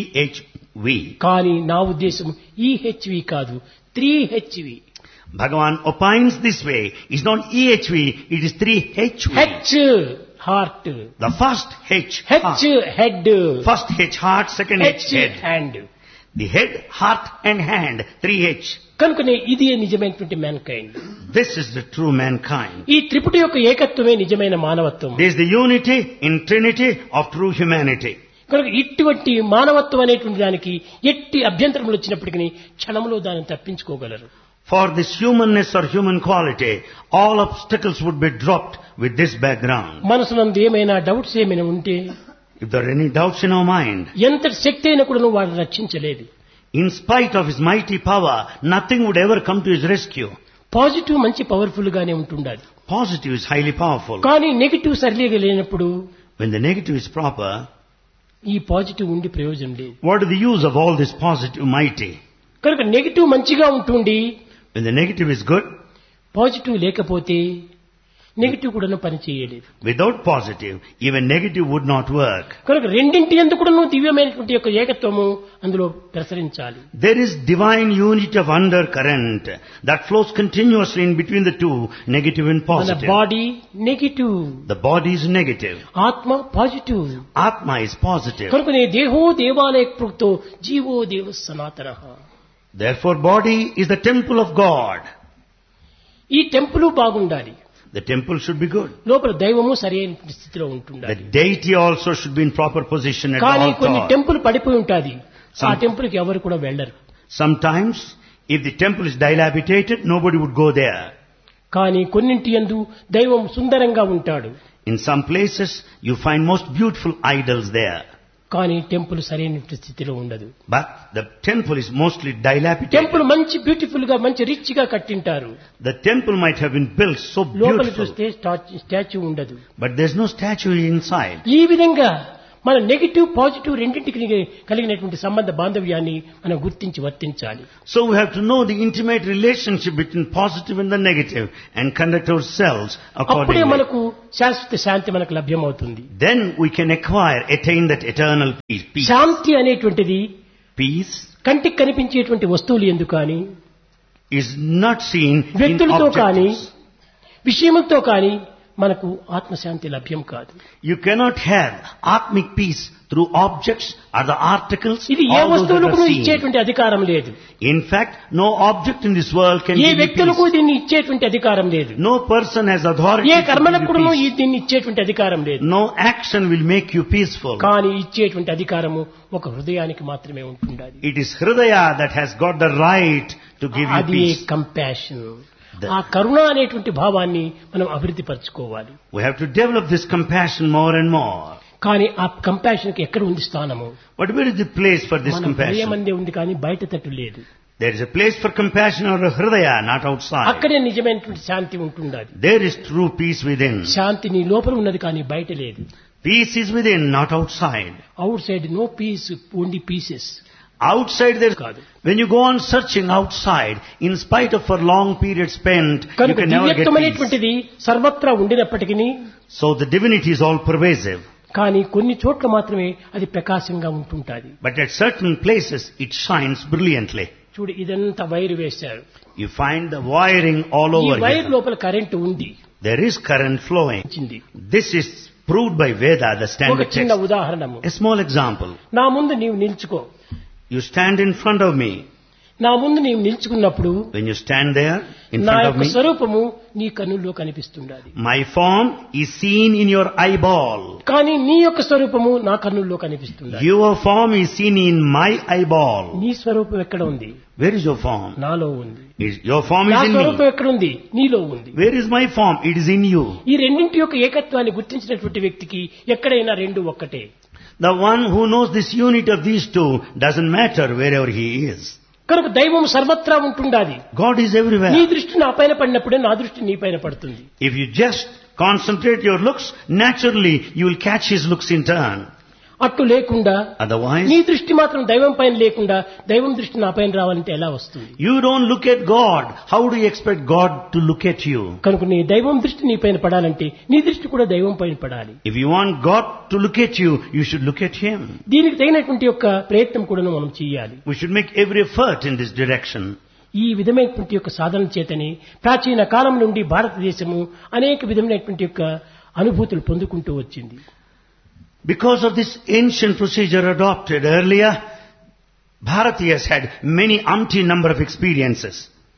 A: EHV.
B: కానీ నా ఉద్దేశం ఈ HV కాదు three HV
A: Bhagavan opines this way. It's not EHV, it is 3HV.
B: H heart
A: The first H,
B: H
A: heart.
B: Head
A: First H, heart, second H,
B: H
A: head.
B: Hand
A: The head, heart and hand, 3H.
B: కనుకనే ఇది నిజమైనటువంటి mankind
A: This is the true mankind.
B: ఈ త్రిపుటి యొక్క ఏకత్వమే నిజమైన మానవత్వం
A: There is the unity in Trinity of true humanity.
B: కనుక ఇటువంటి మానవత్వం అనేటువంటి దానికి ఎట్టి అభ్యంతరములు వచ్చినప్పటికీ క్షణంలో దాన్ని తప్పించుకోగలరు
A: For this humanness or human quality, all obstacles would be dropped with this background.
B: మనసునందు ఏమైనా డౌట్స్ ఏమైనా ఉంటే
A: If there are any doubts in our mind,
B: ఎంతటి శక్తి అయినా కూడా వాడిని రక్షించలేదు
A: in spite of his mighty power, nothing would ever come to his rescue.
B: Positive మంచి powerful గానే ఉంటుండాలి
A: Positive is highly powerful.
B: కానీ నెగిటివ్ సరిలేగా లేనప్పుడు
A: When the negative is proper,
B: ఈ పాజిటివ్ ఉండి ప్రయోజనం లేదు
A: what is the use of all this positive mighty?
B: కనుక నెగిటివ్ మంచిగా ఉంటుండి
A: When the negative is good,
B: positive లేకపోతే నెగిటివ్ కూడా పని చేయలేదు
A: without positive, even negative would not work.
B: కనుక రెండింటి ఎందుకు కూడా దివ్యమైనటువంటి యొక్క ఏకత్వము అందులో ప్రసరించాలి
A: There is divine unity of undercurrent that flows continuously in between the two, negative and
B: మన
A: positive.
B: Body negative
A: The body is negative.
B: ఆత్మ పాజిటివ్
A: Atma is positive.
B: కనుకనే దేహో దేవాలయ ప్రోక్తో జీవో దేవ సనాతన
A: Therefore body is the temple of God.
B: ఈ temple బాగుండాలి
A: The temple should be good.
B: లోపల దైవము సరైన స్థితిలో
A: The
B: ఉంటుండాలి
A: deity also should be in proper position at
B: కానీ
A: the
B: కొన్ని
A: altar.
B: టెంపుల్ పడిపోయి ఉంటుంది ఆ
A: Some-
B: టెంపుల్ కి ఎవరు కూడా వెళ్ళరు
A: Sometimes, if the temple is dilapidated, nobody would go there.
B: కానీ కొన్నింటి యందు దైవం సుందరంగా ఉంటాడు
A: In some places, you find most beautiful idols there.
B: కానీ టెంపుల్ సరైన స్థితిలో ఉండదు
A: But the temple is mostly dilapidated.
B: Temple మంచి బ్యూటిఫుల్ గా మంచి రిచ్ గా కట్టింటారు
A: The temple might have been built so
B: లోపల
A: beautiful,
B: చూస్తే స్టాచ్యూ ఉండదు
A: but there's no statue inside.
B: ఈ విధంగా మన నెగిటివ్ పాజిటివ్ రెండింటికి కలిగినటువంటి సంబంధ బాంధవ్యాన్ని మనం గుర్తించి వర్తించాలి
A: So we have to know the intimate relationship between positive and the negative and conduct ourselves
B: అప్పుడే
A: accordingly.
B: మనకు శాశ్వత శాంతి మనకు లభ్యమవుతుంది
A: Then we can acquire, attain that eternal peace. Peace,
B: శాంతి అనేటువంటిది
A: peace
B: కంటికి కనిపించేటువంటి వస్తువులు ఎందుకు కానీ
A: is not seen in
B: వ్యక్తులతో కానీ
A: objects.
B: విషయములతో కానీ మనకు ఆత్మశాంతి లభ్యం కాదు
A: You cannot have atmic peace through objects or the articles,
B: ఇది ఏ
A: all those that
B: వస్తువులకు
A: are seen.
B: ఇచ్చేటువంటి అధికారం లేదు
A: In fact, no object in this world can
B: A
A: give you
B: వ్యక్తులకు
A: peace.
B: దీన్ని ఇచ్చేటువంటి అధికారం లేదు
A: No person has authority
B: A
A: to
B: కర్మలకు
A: give
B: కూడా
A: you peace.
B: దీన్ని ఇచ్చేటువంటి అధికారం లేదు
A: No action will make you peaceful.
B: కానీ ఇచ్చేటువంటి అధికారము ఒక హృదయానికి మాత్రమే ఉంటుండాలి
A: It is Hridaya that has got the right to give you
B: అది
A: peace.
B: కంపాషన్
A: The-
B: ఆ కరుణ అనేటువంటి భావాన్ని మనం అభివృద్ధి పరచుకోవాలి
A: We have to develop this compassion more and more.
B: కానీ ఆ కంపాషన్ కి ఎక్కడ ఉంది స్థానము
A: But where is the place for this
B: మన
A: compassion?
B: హృదయమందే ఉంది కానీ బయట తట్టు లేదు
A: There is a place for compassion or a Hridaya, not outside.
B: అక్కడే నిజమైనటువంటి శాంతి ఉంటుండాలి
A: There is true peace within.
B: శాంతి నీ లోపల ఉన్నది కానీ బయట లేదు
A: Peace is within, not outside.
B: Outside no peace only pieces
A: Outside there
B: కాదు
A: When you go on searching outside, in spite of a long period spent, you
B: కనుక
A: can never get
B: దివ్యత్వం
A: peace.
B: అనేటువంటిది సర్వత్రా ఉండినప్పటికీ
A: So the divinity is all pervasive.
B: కానీ కొన్ని చోట్ల మాత్రమే అది ప్రకాశంగా ఉంటుంటాది
A: But at certain places, it shines brilliantly.
B: చూడు ఇదంతా వైర్ వేశారు
A: You find the wiring all
B: ఈ
A: over
B: వైర్
A: here.
B: లోపల కరెంటు ఉంది
A: There is current flowing.
B: వచ్చింది
A: This is proved by Veda, the
B: ఒక
A: standard
B: చిన్న
A: text.
B: ఉదాహరణము
A: A small example.
B: నా ముందు నీవు నిల్చుకో
A: You stand in front of me.
B: నా ముందు నీవు నిల్చుకున్నప్పుడు
A: When you stand there in
B: నా
A: front of
B: యొక్క
A: me,
B: స్వరూపము నీ కన్నుల్లో కనిపిస్తుండాలి
A: my form is seen in your eyeball.
B: కానీ నీ యొక్క స్వరూపము నా కన్నుల్లో కనిపిస్తుండాలి
A: Your form is seen in my eyeball.
B: నీ స్వరూపం ఎక్కడ ఉంది
A: Where is your form?
B: నాలో ఉంది
A: Is- Your form
B: నా
A: is in
B: స్వరూపం
A: me.
B: ఎక్కడ ఉంది నీలో ఉంది
A: Where is my form? It is in you.
B: ఈ రెండింటి యొక్క ఏకత్వాన్ని గుర్తించినటువంటి వ్యక్తికి ఎక్కడైనా రెండు ఒక్కటే
A: The one who knows this unity of these two doesn't matter wherever he is.
B: కనుక దైవం సర్వత్రా ఉంటుండాది
A: God is
B: నీ
A: everywhere.
B: దృష్టి నా పైన పడినప్పుడే నా దృష్టి నీ పైన పడుతుంది
A: If you just concentrate your looks, naturally you will catch his looks in turn.
B: అట్టు లేకుండా
A: Otherwise,
B: నీ దృష్టి మాత్రం దైవం పైన లేకుండా దైవం దృష్టి నా పైన రావాలంటే ఎలా వస్తుంది
A: you don't look at God. How do you expect God to look at you?
B: కనుక నీ దైవం దృష్టి నీ పైన పడాలంటే నీ దృష్టి కూడా దైవం పైన పడాలి
A: If you want God to look at you, you should look at Him.
B: దీనికి తగినటువంటి యొక్క ప్రయత్నం కూడా మనం చేయాలి
A: We should make every effort in this direction.
B: ఈ విధమైనటువంటి యొక్క సాధన చేతని ప్రాచీన కాలం నుండి భారతదేశము అనేక విధమైనటువంటి యొక్క అనుభూతులు పొందుకుంటూ వచ్చింది
A: Because of this ancient procedure adopted earlier, Bharati has had many umpteen number of experiences.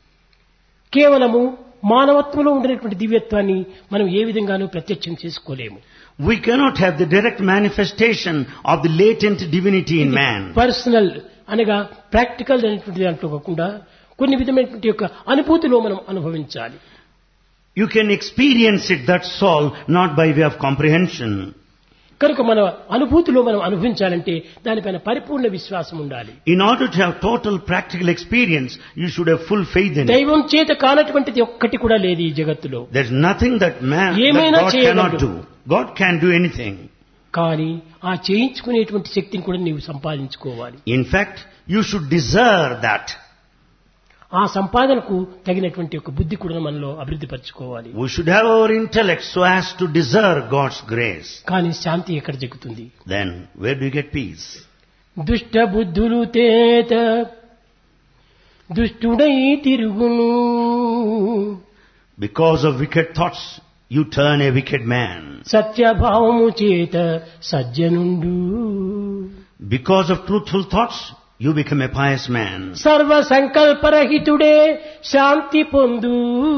B: కేవలము మానవత్వంలో ఉండినటువంటి దివ్యత్వాన్ని మనం ఏ విధంగానూ ప్రత్యక్షం చేసుకోలేము
A: We cannot have the direct manifestation of the latent divinity in man.
B: Personal అనగా ప్రాక్టికల్ అనేటువంటి దాంట్లో కాకుండా కొన్ని విధమైనటువంటి యొక్క అనుభూతిలో మనం అనుభవించాలి
A: You can experience it, that's all, not by way of comprehension.
B: కనుక మన అనుభూతిలో మనం అనుభవించాలంటే దానిపైన పరిపూర్ణ విశ్వాసం ఉండాలి
A: In order to have total practical experience, you should have full faith in it.
B: దైవం చేత కానటువంటిది ఒక్కటి కూడా లేదు ఈ జగత్తులో
A: There's nothing that man, that
B: ఏమైనా
A: God
B: చేయగలడు.
A: cannot do. God can do anything.
B: కానీ ఆ చేయించుకునేటువంటి శక్తిని కూడా నీవు సంపాదించుకోవాలి
A: In fact, you should deserve that.
B: ఆ సంపాదనకు తగినటువంటి ఒక బుద్ధి కూడా మనలో అభివృద్ధి పరచుకోవాలి
A: We should have our intellect so as to deserve God's grace.
B: కానీ శాంతి ఎక్కడ జరుగుతుంది
A: Then, where do you get peace?
B: దుష్ట బుద్ధులు తేత దుష్టుడై తిరుగును
A: Because of wicked thoughts, you turn a wicked man.
B: సత్యభావము చేత సజ్జనుండు
A: Because of truthful thoughts, you become a pious man.
B: సర్వ సంకల్పరహితుడే శాంతి పొందు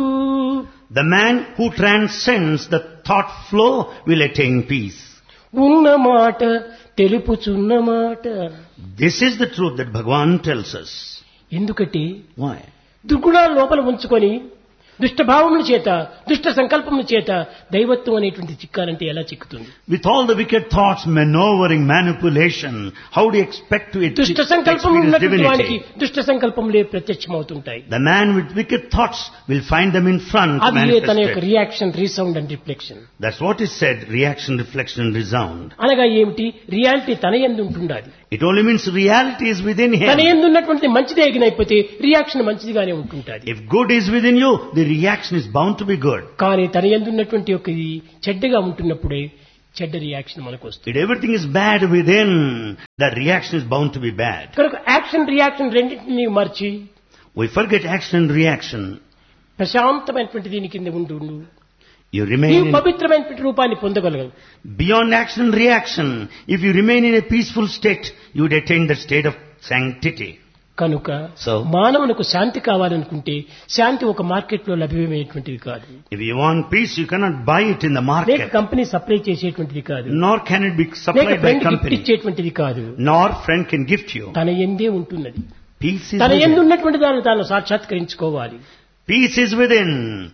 A: The man who transcends the thought flow will attain peace.
B: ఉన్న మాట తెలుపుచున్న మాట
A: This is the truth that Bhagavan tells us.
B: ఎందుకంటే
A: Why?
B: దుర్గుణాలు లోపల ఉంచుకొని దుష్టభావముల చేత దుష్ట సంకల్పముల చేత దైవత్వం అనేటువంటి చిక్కాలంటే ఎలా చిక్కుతుంది
A: With all the wicked thoughts, maneuvering, manipulation, how do you expect to ach-
B: దుష్ట సంకల్పం
A: experience
B: ఉన్నటువంటి వానికి
A: divinity?
B: దుష్ట సంకల్పములే ప్రత్యక్షమవుతుంటాయి
A: The man with wicked thoughts will find them in front
B: అది తన యొక్క
A: manifested.
B: Reaction resound and reflection
A: That's what is said, reaction, reflection, resound.
B: అనగా ఏమిటి రియాలిటీ తన ఎందు ఉంటుండాలి
A: It only means reality is within
B: తన
A: him.
B: ఎందు ఉన్నటువంటిది మంచిదే ఎగినైపోతే రియాక్షన్ మంచిదిగానే ఉంటుంటాది
A: If good is within you, the reaction is bound to be good.
B: కానీ తన ఎందు ఉన్నటువంటి యొక్క ఇది చెడ్డగా ఉంటున్నప్పుడే చెడ్డ రియాక్షన్ మనకు వస్తుంది
A: If everything is bad within, the reaction is bound to be bad.
B: కనుక యాక్షన్ రియాక్షన్ రెండింటిని నీవు మర్చి
A: We forget action and reaction.
B: ప్రశాంతమైనటువంటి దీని కింద ఉండు ఉండు.
A: You
B: నీవు
A: remain in,
B: పవిత్రమైనటువంటి రూపాన్ని పొందగలగవు
A: beyond action and reaction. If you remain in a peaceful state, you would attain that state of sanctity.
B: కనుక
A: So?
B: మానవునికి శాంతి కావాలనుకుంటే శాంతి ఒక మార్కెట్ లో లభ్యమయ్యేటువంటిది కాదు
A: If you want peace, you cannot buy it in the
B: లేక
A: market.
B: Company supply చేసేటువంటిది కాదు
A: Nor can it be
B: లేక
A: supplied by
B: friend gift
A: company.
B: ఇచ్చేటువంటిది కాదు
A: Nor friend can gift you.
B: తన ఎందే ఉంటున్నది
A: Peace is
B: తన ఎందు
A: within.
B: ఉన్నటువంటి దాన్ని తాను సాక్షాత్కరించుకోవాలి
A: Peace is within.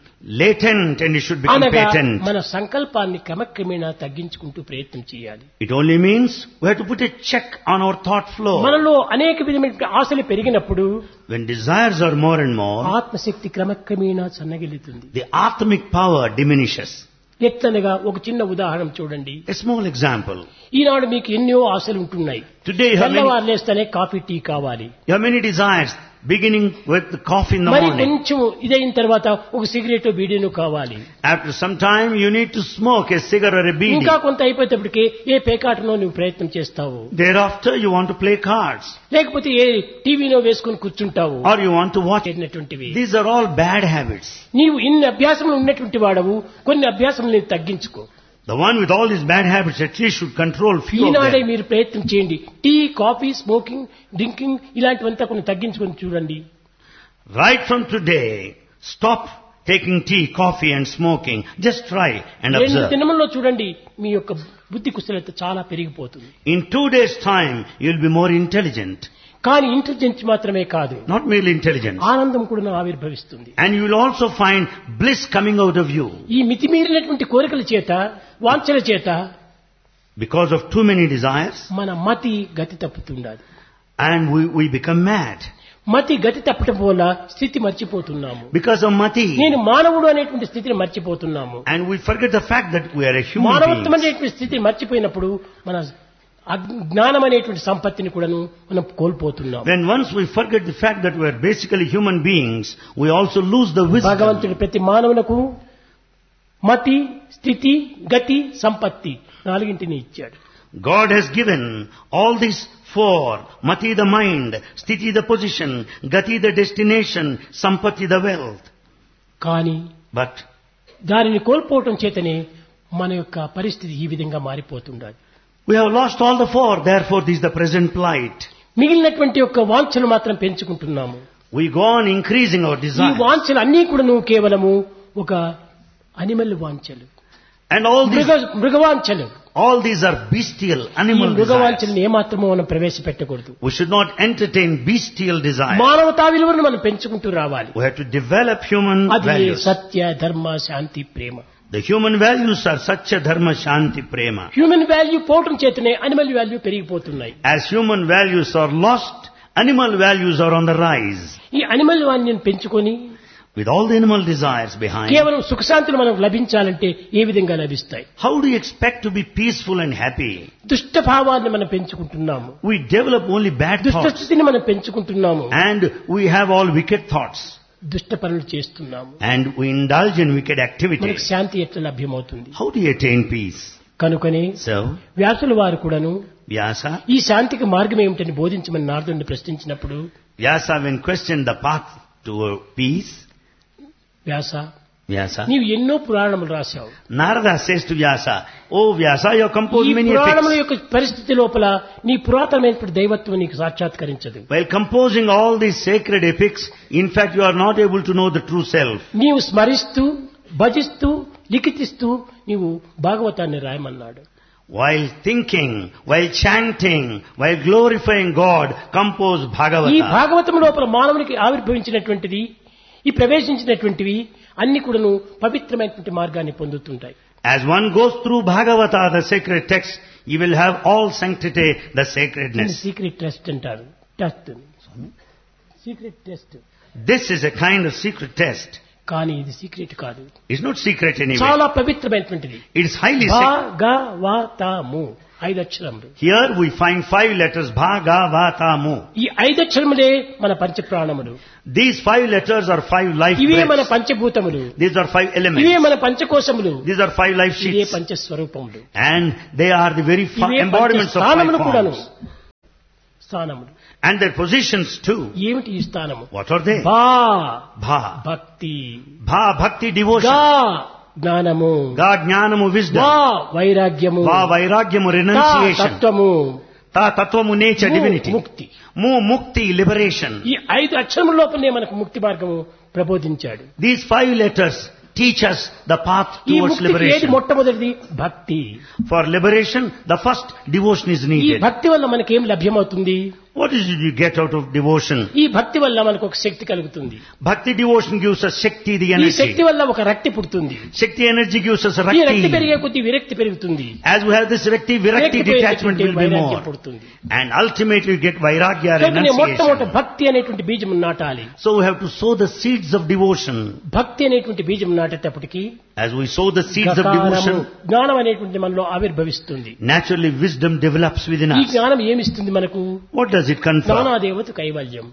A: Latent and it should become
B: అనగా
A: patent.
B: మన సంకల్పాన్ని క్రమక్రమేణా తగ్గించుకుంటూ ప్రయత్నం చేయాలి
A: It only means we have to put a check on our thought flow.
B: మనలో అనేక విధమైన ఆశలు పెరిగినప్పుడు
A: When desires are more and more,
B: ఆత్మశక్తి క్రమక్రమేణా సన్నగిలుతుంది
A: the atmic power diminishes.
B: ఎట్లనగా ఒక చిన్న ఉదాహరణ చూడండి
A: A small example.
B: ఈనాడు మీకు ఎన్నో ఆశలు ఉంటున్నాయి
A: Today you have many,
B: తెల్లవారు లేస్తేనే కాఫీ టీ కావాలి
A: you have many desires, beginning with the coffee in the
B: మరి
A: morning.
B: కొంచెం ఇదైన తర్వాత ఒక సిగరెట్ బీడీను కావాలి
A: After some time, you need to smoke a cigarette or a beedi.
B: ఇంకా కొంత అయిపోయేటప్పటికి ఏ పేకాటనో నువ్వు ప్రయత్నం చేస్తావు
A: Thereafter, you want to play cards.
B: లేకపోతే ఏ టీవీలో వేసుకుని కూర్చుంటావు
A: Or you want to watch.
B: చేరినటువంటివి
A: These are all bad habits.
B: నీవు ఇన్ని అభ్యాసములు ఉన్నటువంటి వాడవు కొన్ని అభ్యాసములు నీవు తగ్గించుకో
A: The one with all these bad habits at least should control few of
B: ఈనాడే
A: them.
B: మీరు ప్రయత్నం చేయండి టీ కాఫీ స్మోకింగ్ డ్రింకింగ్ ఇలాంటివంతా కొన్ని తగ్గించుకొని చూడండి
A: Right from today, stop taking tea, coffee and smoking. Just try and
B: రెండు
A: observe.
B: దినముల్లో చూడండి మీ యొక్క బుద్ధి కుశలత చాలా పెరిగిపోతుంది
A: In two days time, you'll be more intelligent.
B: కానీ ఇంటెలిజెన్స్ మాత్రమే కాదు
A: Not merely intelligence.
B: ఆనందం కూడా ఆవిర్భవిస్తుంది
A: And you will also find bliss coming out of you.
B: ఈ మితిమీరినటువంటి కోరికల చేత వాంఛల చేత
A: Because of too many desires,
B: మన మతి గతి తప్పుతుండాలి
A: and we, we become mad.
B: మతి గతి తప్పటం వల్ల స్థితి మర్చిపోతున్నాము
A: Because of mati.
B: నేను మానవుడు అనేటువంటి స్థితిని మర్చిపోతున్నాము
A: And we forget the fact that we are a human
B: మానవత్వం
A: being.
B: అనేటువంటి స్థితిని మర్చిపోయినప్పుడు మన అజ్ఞానం అనేటువంటి సంపత్తిని కూడాను మనం కోల్పోతున్నాం
A: When once we forget the fact that we are basically human beings, we also lose the wisdom.
B: భగవంతుడు ప్రతి మానవునకు మతి స్థితి గతి సంపత్తి నాలుగింటిని ఇచ్చాడు
A: God has given all these four, mati the mind, sthiti the position, gati the destination, sampati the wealth.
B: కానీ
A: But
B: దానిని కోల్పోవటం చేతనే మన యొక్క పరిస్థితి ఈ విధంగా మారిపోతుండాలి
A: we have lost all the four, therefore this is the present plight.
B: మిగిలినటువంటి యొక్క వాంఛలు మాత్రం పెంచుకుంటున్నాము
A: We go on increasing our
B: ఈ
A: desires.
B: వాంఛలు అన్నీ కూడాను కేవలము ఒక అనిమల్ వాంఛలు
A: And all
B: మృగ
A: these,
B: మృగవాంఛలు
A: all these are bestial,
B: ఈ
A: animal desires.
B: మృగవాంఛలను ఏమాత్రమో మనం ప్రవేశపెట్టకూడదు
A: We should not entertain bestial desires.
B: మానవతా విలువను మనం పెంచుకుంటూ రావాలి
A: We have to develop human
B: అది
A: values.
B: సత్య ధర్మ శాంతి ప్రేమ
A: The human values are satya, dharma, shanti, prema.
B: Human value పోవటం చేతనే అనిమల్ వాల్యూ పెరిగిపోతున్నాయి
A: As human values are lost, animal values are on the rise.
B: ఈ అనిమల్ వాల్యూని పెంచుకొని
A: With all the animal desires behind,
B: కేవలం సుఖశాంతులు మనకు లభించాలంటే ఏ విధంగా లభిస్తాయి
A: how do you expect to be peaceful and happy?
B: దుష్ట భావాన్ని మనం పెంచుకుంటున్నాము
A: We develop only bad
B: దుష్ట
A: thoughts
B: స్థితిని మనం పెంచుకుంటున్నాము
A: and we have all wicked thoughts
B: దుష్ట పనులు చేస్తున్నాము
A: and we indulge in wicked
B: మనకు
A: activities.
B: శాంతి ఎట్లా లభ్యమవుతుంది
A: How do you attain peace?
B: కనుకనే
A: So,
B: వ్యాసుల వారు కూడాను
A: Vyasa,
B: ఈ శాంతికి మార్గం ఏమిటని బోధించమని నారదుని ప్రశ్నించినప్పుడు
A: Vyasa when questioned the path to peace,
B: Vyasa
A: Vyasa,
B: నీవు ఎన్నో పురాణములు రాశావు
A: Narada says to Vyasa, Oh Vyasa, you have
B: ఈ
A: composed many
B: పురాణముల
A: epics.
B: యొక్క పరిస్థితి లోపల నీ పురాతనమైనటువంటి దైవత్వం నీకు సాక్షాత్కరించదు
A: While composing all these sacred epics, in fact you are not able to know the true self.
B: నీవు స్మరిస్తూ భజిస్తూ లిఖితిస్తూ నీవు భాగవతాన్ని రాయమన్నాడు
A: While thinking, while chanting, while glorifying God, compose
B: ఈ
A: Bhagavata.
B: భాగవతం లోపల మానవునికి ఆవిర్భవించినటువంటిది ఈ ప్రవేశించినటువంటివి అన్ని కూడాను పవిత్రమైనటువంటి మార్గాన్ని పొందుతుంటాయి
A: As one goes through Bhagavata, the sacred text, you will have all sanctity, the sacredness.
B: Secret trust అంటారు test secret test
A: This is a kind of secret test.
B: కానీ ఇది సీక్రెట్ కాదు
A: It's not secret anyway.
B: చాలా పవిత్రమైనటువంటిది
A: It is highly sacred.
B: భాగవతము ఐదు అక్షరములు
A: Here we find five letters, Bhagavatamu.
B: ఈ ఐదు అక్షరములే మన పంచప్రాణములు
A: These five letters are five life
B: ఇవే మన
A: breaths.
B: పంచభూతములు
A: These are five
B: ఇవే
A: elements.
B: మన పంచకోశములు
A: These are five life
B: ఇవే
A: sheets.
B: పంచస్వరూపములు
A: And they are the very fi-
B: ఇవే
A: embodiments of five
B: స్థానములు కూడాను
A: forms.
B: స్థానములు
A: And their positions too.
B: ఏమిటి ఈ స్థానము
A: What are they?
B: భా
A: Bha.
B: భక్తి
A: Bha, bhakti, devotion.
B: గా జ్ఞానము
A: Ga, jnanamu,
B: వా
A: wisdom.
B: వైరాగ్యము
A: Va, vairagyamu,
B: తా
A: renunciation.
B: తత్వము
A: Ta, tattvamu, nature,
B: ము
A: divinity.
B: ముక్తి
A: Mu, mukti, liberation.
B: ఈ ఐదు అక్షరముల లోపలనే మనకు ముక్తి మార్గము ప్రబోధించాడు
A: These five letters teach us the path
B: ఈ
A: towards
B: ముక్తికి ఏది
A: liberation.
B: మొట్టమొదటిది భక్తి
A: For liberation, the first devotion is
B: ఈ
A: needed.
B: భక్తి వల్ల మనకేం లభ్యమవుతుంది
A: What is it you get out of devotion?
B: ఈ భక్తి వల్ల మనకు ఒక శక్తి కలుగుతుంది
A: Bhakti devotion gives us Shakti, the
B: ఈ శక్తి
A: energy.
B: వల్ల ఒక రక్తి పుడుతుంది
A: Shakti energy gives us
B: ఈ రక్తి పెరిగే
A: Rakti.
B: కొద్ది విరక్తి పెరుగుతుంది
A: As we have this Rakti, Virakti
B: విరక్తి
A: detachment will be
B: వైరాగ్యం
A: more.
B: పుడుతుంది
A: And ultimately you get Vairagya,
B: కనుకనే మొట్టమొదటి
A: renunciation.
B: భక్తి అనేటువంటి బీజం నాటాలి
A: So we have to sow the seeds of devotion.
B: భక్తి అనేటువంటి బీజం నాటేటప్పటికి
A: As we sow the seeds of
B: గకారము,
A: devotion,
B: జ్ఞానం అనేటువంటి మనలో ఆవిర్భవిస్తుంది
A: naturally wisdom develops within
B: ఈ
A: us.
B: జ్ఞానం ఏమిస్తుంది మనకు
A: What does it confer?
B: జ్ఞానాదేవత కైవల్యం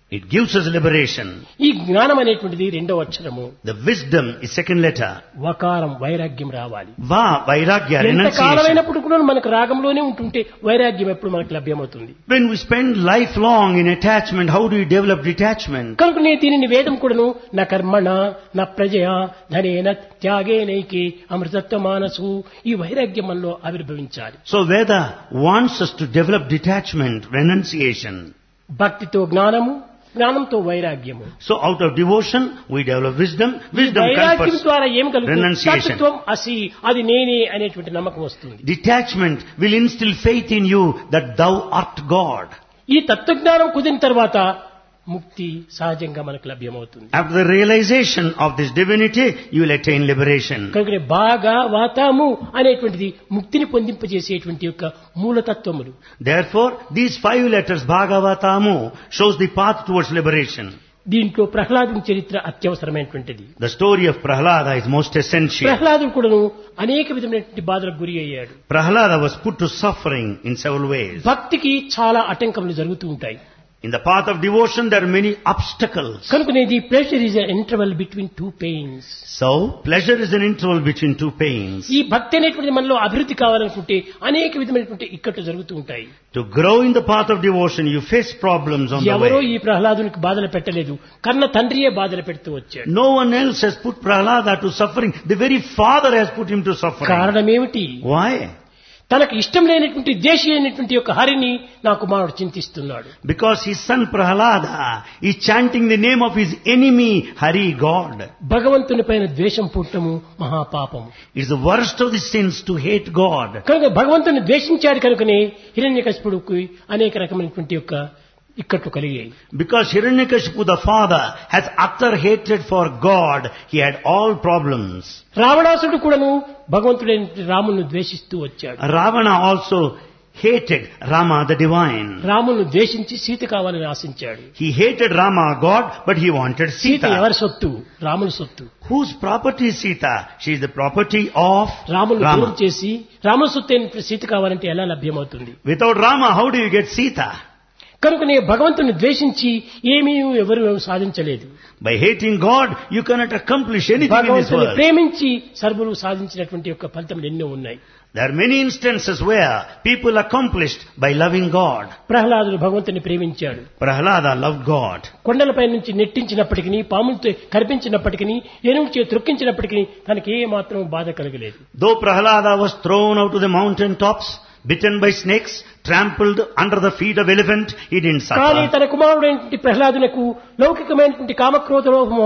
A: It gives us liberation.
B: ఈ జ్ఞానం అనేటువంటిది రెండవ అక్షరము
A: The wisdom is second letter.
B: వకారం వైరాగ్యం రావాలి
A: Va, vairagya,
B: ఎంత
A: renunciation.
B: కాలమైనప్పుడు కూడా మనకు రాగంలోనే ఉంటుంటే వైరాగ్యం ఎప్పుడు మనకు లభ్యమవుతుంది
A: When we spend lifelong in attachment, how do you develop detachment?
B: కనుక నేను దీనిని వేదం కూడాను నా కర్మణ నా ప్రజయ ధనేన త్యాగేనైకి అమృతత్వ మానసు ఈ వైరాగ్యం మనలో ఆవిర్భవించాలి
A: So Veda wants us to develop detachment, renunciation.
B: భక్తితో జ్ఞానము జ్ఞానంతో వైరాగ్యము
A: So out of devotion, we develop wisdom. Wisdom
B: వైరాగ్యం
A: confers
B: ద్వారా ఏం కలుగుతుంది
A: renunciation.
B: తత్వం అసి అది నేనే అనేటువంటి నమ్మకం వస్తుంది
A: Detachment will instill faith in you that thou art God.
B: ఈ తత్వజ్ఞానం కుదిరిన తర్వాత ముక్తి సహజంగా మనకు లభ్యమవుతుంది
A: After the realization of this divinity, you will attain liberation.
B: కనుక బాగా వాతాము అనేటువంటిది ముక్తిని పొందింపజేసేటువంటి యొక్క మూలతత్వములు
A: Therefore, these five letters, Bhagavatamu, shows the path towards liberation.
B: దీంట్లో ప్రహ్లాదుని చరిత్ర అత్యవసరమైనటువంటిది
A: The story of Prahlada is most essential.
B: ప్రహ్లాదుడు కూడాను అనేక విధమైనటువంటి బాధలకు గురి అయ్యాడు
A: Prahlada was put to suffering in several ways.
B: భక్తికి చాలా ఆటంకములు జరుగుతూ ఉంటాయి
A: In the path of devotion, there are many obstacles.
B: కనుక ఇది pleasure is interval between two pains
A: So, pleasure is an interval between two pains.
B: ఈ భక్తి అనేటువంటి మనలో అభివృద్ధి కావాలనుకుంటే అనేక విధమైనటువంటి ఇక్కట్లు జరుగుతూ ఉంటాయి
A: To grow in the path of devotion, you face problems on the
B: ఎవరో
A: way.
B: ఈ ప్రహ్లాదునికి బాధలు పెట్టలేదు కన్న తండ్రియే బాధలు పెడుతూ వచ్చాడు
A: No one else has put Prahlada to suffering. The very father has put him to suffering.
B: కారణం ఏమిటి
A: Why?
B: తనకు ఇష్టం లేనటువంటి దేశీ అయినటువంటి యొక్క హరిని నా కుమారుడు చింతిస్తున్నాడు
A: Because his son Prahlada is chanting the name of his enemy, Hari God.
B: భగవంతుని పైన ద్వేషం పుట్టము మహాపాపము
A: It's the worst of the sins to hate God.
B: కనుక భగవంతుని ద్వేషించాడు కనుకనే హిరణ్యకశిపుడుకు అనేక రకమైనటువంటి యొక్క ఇక్కట్లు కలిగాయి
A: Because Hiranyakashipu the father has utter hatred for God, he had all problems.
B: రావణాసుడు కూడాను భగవంతుడైన రామును ద్వేషిస్తూ వచ్చాడు
A: Ravana also hated Rama the divine.
B: రామును ద్వేషించి Sita కావాలని ఆశించాడు
A: He hated Rama, God, but he wanted
B: Sita
A: Sita.
B: ఎవరి సొత్తు రాముని సొత్తు
A: Whose property is Sita? She is the property of
B: రామును దూరం
A: Rama.
B: చేసి రాముని సొత్తు అయిన సీత కావాలంటే ఎలా లభ్యమవుతుంది
A: Without Rama, how do you get Sita?
B: కనుక నీ భగవంతుని ద్వేషించి ఏమీ ఎవరు సాధించలేదు
A: By hating God, you cannot accomplish anything in this
B: భగవంతుని
A: world.
B: ప్రేమించి సర్వులు సాధించినటువంటి యొక్క ఫలితములు ఎన్నో ఉన్నాయి
A: There are many instances where people accomplished by loving God.
B: ప్రహ్లాదుడు భగవంతుని ప్రేమించాడు
A: Prahlada loved God.
B: కొండలపై నుంచి నెట్టించినప్పటికీ పాములతో కనిపించినప్పటికీ ఏనుగు చే త్రొక్కించినప్పటికీ తనకి ఏ మాత్రం బాధ కలగలేదు
A: Though Prahlada was thrown out to the mountain tops, bitten by snakes, trampled under the feet of elephant, he didn't
B: కానీ
A: suffer.
B: తన కుమారుడైనటువంటి ప్రహ్లాదునకు లౌకికమైనటువంటి కామక్రోధ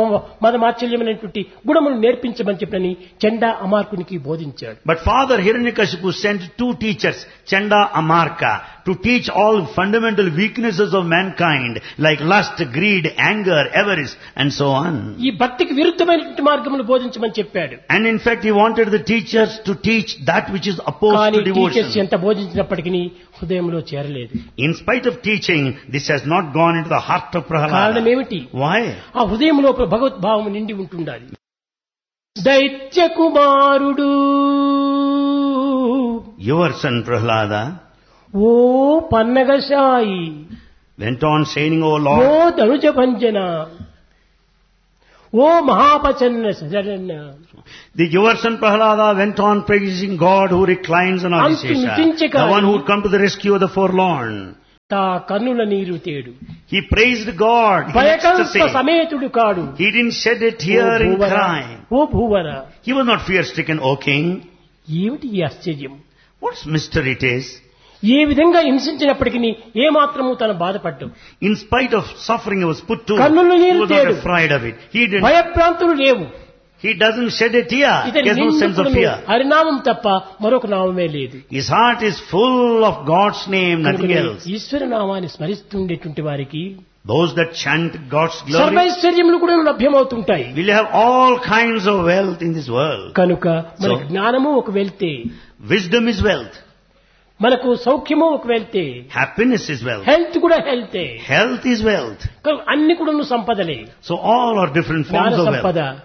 B: మద మాత్సల్యమైనటువంటి గుణములు నేర్పించమని చెప్పని చండా అమార్కునికి బోధించాడు
A: But father Hiranyakashipu sent two teachers, Chanda Amarka, to teach all fundamental weaknesses of mankind like lust, greed, anger, avarice and so on.
B: ఈ భక్తికి విరుద్ధమైనటువంటి మార్గములు బోధించమని చెప్పాడు
A: And in fact he wanted the teachers to teach that which is opposed
B: కానీ
A: to
B: teachers
A: devotion.
B: ఎంత బోధించినప్పటికీ హృదయంలో చేరలేదు
A: In spite of teaching, this has not gone into the heart of
B: కారణం
A: Prahlada.
B: ఏమిటి
A: Why?
B: ఆ హృదయం లోపల భగవద్భావం నిండి ఉంటుండాలి దైత్య కుమారుడు
A: Your son Prahlada
B: oh పన్నగశాయి
A: went on saying, O
B: oh
A: Lord,
B: ధనుజ భంజన oh మహాపచన్న Saranya
A: the your son Prahlada went on praising God who reclines on
B: unto
A: Adishesha,
B: నితించక
A: the one who would come to the rescue of the forlorn.
B: తా కన్నుల నీరు తేడు
A: He praised God in
B: భయకంప
A: ecstasy.
B: సమేతుడు కాడు
A: He didn't shed a
B: oh
A: tear in
B: భూవర,
A: crying.
B: Oh భూవర
A: He was not fear-stricken, O king.
B: ఏమిటి ఈ ఆశ్చర్యం
A: What mystery it is.
B: ఏ విధంగా హింసించినప్పటికీ ఏ మాత్రము తను బాధపడ్డం
A: In spite of suffering he was put to,
B: కన్నుల
A: he
B: నీరు
A: was not
B: తేడు.
A: afraid of it. He didn't.
B: భయప్రాంతులు లేవు
A: He doesn't shed a tear. He
B: ఇతని
A: has no sense of
B: నిందుకును
A: fear.
B: హరినామం తప్ప మరొక నామమే లేదు
A: His heart is full of God's name, nothing
B: కనుకనే
A: else.
B: ఈశ్వర నామాన్ని స్మరిస్తుండేటువంటి వారికి
A: Those that chant God's glory
B: సర్వైశ్వర్యములు కూడా లభ్యమవుతుంటాయి
A: will have all kinds of wealth in this world.
B: కనుక మన
A: So-
B: జ్ఞానము ఒక వెళ్తే
A: Wisdom is wealth.
B: మనకు సౌఖ్యము ఒక వెళ్తే
A: Happiness is wealth.
B: హెల్త్ కూడా హెల్తే
A: Health is wealth.
B: కనుక అన్ని కూడా సంపదలే
A: So all are different
B: జ్ఞాన
A: forms of
B: సంపద
A: wealth.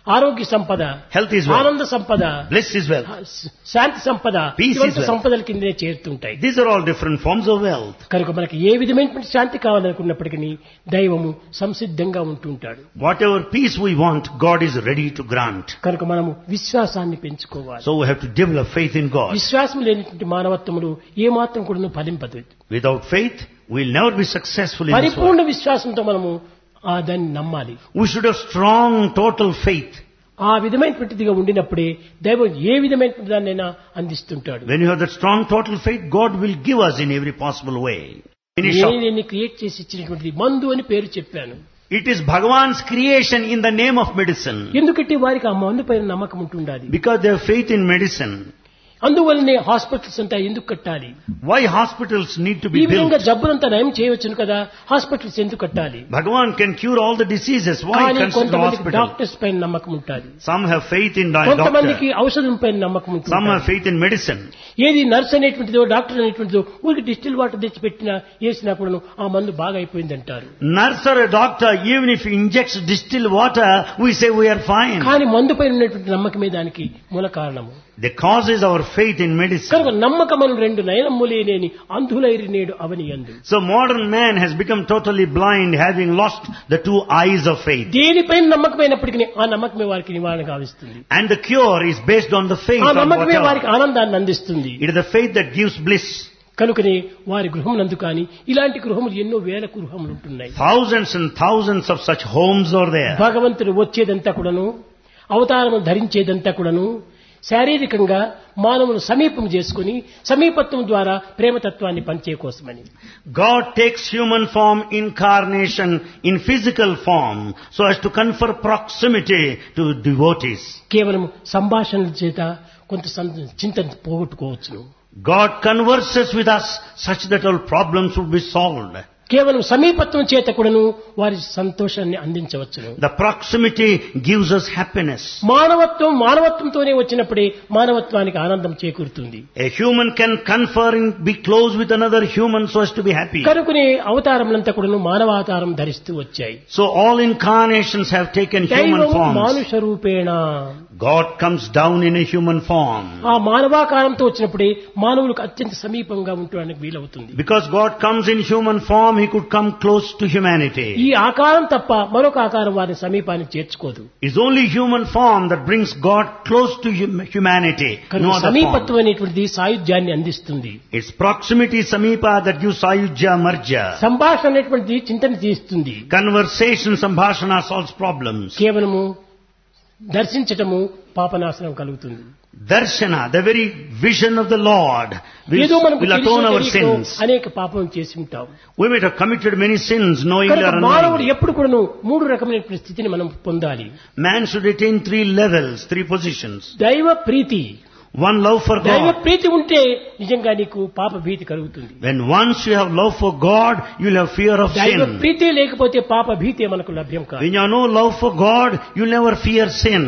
B: ఆరోగ్య సంపద
A: Health is wealth.
B: ఆనంద సంపద
A: Bliss is wealth.
B: శాంతి సంపద
A: Peace is
B: ఇవంతా
A: wealth.
B: సంపదల కిందనే చేరుతుంటాయి
A: These are all different forms of wealth.
B: కనుక మనకి ఏ విధమైనటువంటి శాంతి కావాలనుకున్నప్పటికీ దైవము సంసిద్ధంగా ఉంటుంటాడు
A: Whatever peace we want, God is ready to grant.
B: కనుక మనము విశ్వాసాన్ని పెంచుకోవాలి
A: So we have to develop faith in God.
B: విశ్వాసం లేనటువంటి మానవత్వములు ఏ మాత్రం కూడా ఫలింపదు
A: Without faith, we'll never be successful in this world.
B: పరిపూర్ణ విశ్వాసంతో మనము ఆ దాన్ని నమ్మాలి
A: We should have strong, total faith.
B: ఆ విధమైనటువంటిదిగా ఉండినప్పుడే దైవం ఏ విధమైనటువంటి దాన్నైనా అందిస్తుంటాడు
A: When you have that strong, total faith, God will give us in every possible way. Finish off.
B: నేను క్రియేట్ చేసి ఇచ్చినటువంటిది మందు అని పేరు చెప్పాను
A: It is Bhagavan's creation in the name of medicine.
B: ఎందుకంటే వారికి ఆ మందు పైన నమ్మకం ఉంటుండాలి
A: Because they have faith in medicine.
B: అందువల్లనే హాస్పిటల్స్ అంతా ఎందుకు కట్టాలి
A: Why hospitals need to
B: ఈ
A: be
B: విధంగా
A: built?
B: జబ్బులంతా నయం చేయవచ్చును కదా హాస్పిటల్స్ ఎందుకు కట్టాలి
A: Bhagavan can cure all the diseases. Why
B: కానీ
A: construct
B: కొంతమందికి
A: hospital?
B: డాక్టర్స్ పైన నమ్మకం ఉంటుంది
A: Some have faith in di-
B: కొంతమందికి
A: doctor.
B: ఔషధం పైన నమ్మకం
A: Some
B: ఉంటుంది
A: have faith in medicine.
B: ఏది నర్స్ అనేటువంటిదో డాక్టర్ అనేటువంటిదో ఊరికి డిస్టిల్ వాటర్ తెచ్చి పెట్టినా వేసినా కూడా ఆ మందు బాగా అయిపోయింది అంటారు
A: Nurse or a doctor, even if he injects distilled water, we say we are fine.
B: కానీ మందు పైన ఉన్నటువంటి నమ్మకమే దానికి మూల కారణము
A: The cause is our faith in medicine.
B: కనుక నమ్మకమును రెండు నయనమ్ములేనేని అంధులైరి నేడు అవని అందు
A: So modern man has become totally blind, having lost the two eyes of faith.
B: దేనిపైన నమ్మకమైనప్పటికీ ఆ నమ్మకమే వారికి నివారణ గావిస్తుంది
A: And the cure is based on the faith
B: ఆ
A: on
B: నమ్మకమే వారికి
A: whatever.
B: ఆనందాన్ని అందిస్తుంది
A: It is the faith that gives bliss.
B: కనుకనే వారి గృహమునందు కానీ ఇలాంటి గృహములు ఎన్నో వేల గృహములు ఉంటున్నాయి
A: Thousands and thousands of such homes are there.
B: భగవంతుడు వచ్చేదంతా కూడాను అవతారము ధరించేదంతా కూడాను శారీరకంగా మానవును సమీపం చేసుకుని సమీపత్వం ద్వారా ప్రేమతత్వాన్ని పంచే కోసమని
A: God takes human form incarnation in physical form so as to confer proximity to devotees.
B: కేవలం సంభాషణల చేత కొంత సం- చింతన పోగొట్టుకోవచ్చును
A: God converses with us such that all problems would be solved.
B: కేవలం సమీపత్వం చేత కూడాను వారి సంతోషాన్ని అందించవచ్చును
A: The proximity gives us happiness.
B: మానవత్వం మానవత్వంతోనే వచ్చినప్పుడే మానవత్వానికి ఆనందం చేకూరుతుంది
A: A human can confer and be close with another human so as to be happy.
B: కనుకనే అవతారములంతా కూడాను మానవావతారం ధరిస్తూ వచ్చాయి
A: So all incarnations have taken human
B: దైవము
A: forms.
B: మానుష రూపేణ
A: God comes down in a human form.
B: ఆ మానవాకారంతో వచ్చినప్పుడే మానవులకు అత్యంత సమీపంగా ఉండడానికి వీలవుతుంది
A: Because God comes in human form, He could come close to humanity.
B: ఈ ఆకారం తప్ప మరొక ఆకారం వారిని సమీపానికి చేర్చుకోదు
A: It's only human form that brings God close to hum- humanity. No
B: కనుక
A: other form.
B: సమీపత్వం అనేటువంటిది సాయుధ్యాన్ని అందిస్తుంది
A: It's proximity samipa that gives ayujya marja.
B: సంభాషణ అనేటువంటిది చింతన తీస్తుంది
A: Conversation, sambhashana solves problems.
B: కేవలము దర్శించటము పాపనాశనం కలుగుతుంది
A: Darshana, the very vision of the Lord, will,
B: ఏదో మనకు
A: will
B: తెలుసో
A: atone our
B: తెలియకో
A: sins.
B: అనేక పాపం చేసి ఉంటాం
A: We might have committed many sins knowingly
B: కనుక
A: or
B: మానవుడు
A: unknowingly.
B: ఎప్పుడు కూడాను మూడు రకమైన స్థితిని మనం పొందాలి
A: Man should attain three levels, three positions.
B: దైవ ప్రీతి
A: One, love for
B: దైవ
A: God.
B: ప్రీతి ఉంటే నిజంగా నీకు పాప భీతి కలుగుతుంది
A: When once you have love for God, you'll have fear of
B: దైవ
A: sin.
B: ప్రీతి లేకపోతే పాప భీతి మనకు లభ్యం కాదు
A: When you have no love for God, you'll never fear sin.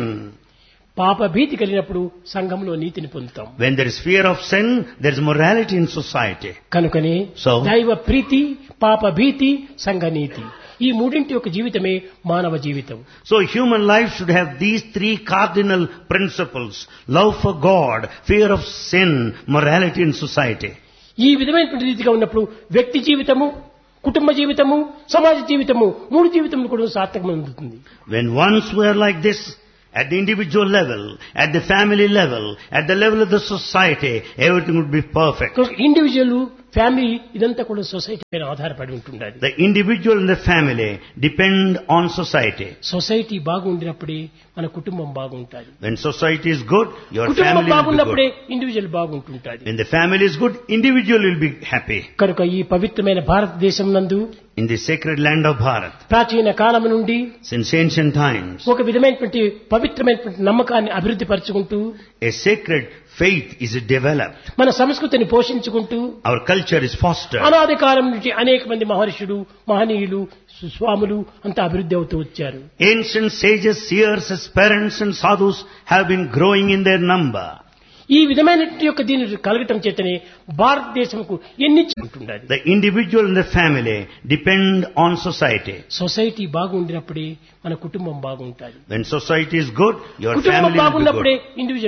B: పాప భీతి కలిగినప్పుడు సంఘంలో నీతిని పొందుతాం
A: When there is fear of sin, there is morality in society.
B: కనుకనే
A: So?
B: దైవ ప్రీతి పాప భీతి సంఘ నీతి ఈ మూడింటి యొక్క జీవితమే మానవ జీవితం
A: So human life should have these three cardinal principles. Love for God, fear of sin, morality in society.
B: ఈ విధమైనటువంటి రీతిగా ఉన్నప్పుడు వ్యక్తి జీవితము కుటుంబ జీవితము సమాజ జీవితము మూడు జీవితములు కూడా సార్థకం అందుతుంది
A: When once we are like this, at the individual level, at the family level, at the level of the society, everything would be perfect.
B: Individual family ఇదంతా కూడా సొసైటీ పైన ఆధారపడి ఉంటుండాలి
A: The individual and the family depend on society.
B: Society బాగుండినప్పుడే మన కుటుంబం బాగుంటుంది
A: When society is good, your
B: కుటుంబం
A: family will be
B: బాగున్నప్పుడే
A: good.
B: ఇండివిజువల్ బాగుంటుంటుంది
A: When the family is good, individual will be happy.
B: కనుక ఈ పవిత్రమైన భారతదేశం నందు
A: In the sacred land of Bharat,
B: ప్రాచీన కాలం నుండి
A: since ancient times,
B: ఒక విధమైనటువంటి పవిత్రమైనటువంటి నమ్మకాన్ని అభివృద్ధి పరుచుకుంటూ
A: a sacred faith is developed.
B: మన సంస్కృతిని పోషించుకుంటూ
A: Our culture is fostered.
B: అనాది కాలం నుంచి అనేక మంది మహర్షులు మహనీయులు సు- స్వాములు అంతా అభివృద్ధి అవుతూ వచ్చారు
A: Ancient sages, seers, parents and sadhus have been growing in their number.
B: ఈ విధమైనటువంటి యొక్క దీని కలగటం చేతనే భారతదేశంకు ఎన్ని ఉంటుండాలి
A: The individual and the family depend on society.
B: Society బాగుండినప్పుడే మన కుటుంబం బాగుంటుంది
A: When society is good, your
B: కుటుంబం
A: family will be
B: బాగున్నప్పుడే
A: good.
B: ఇండివిజువల్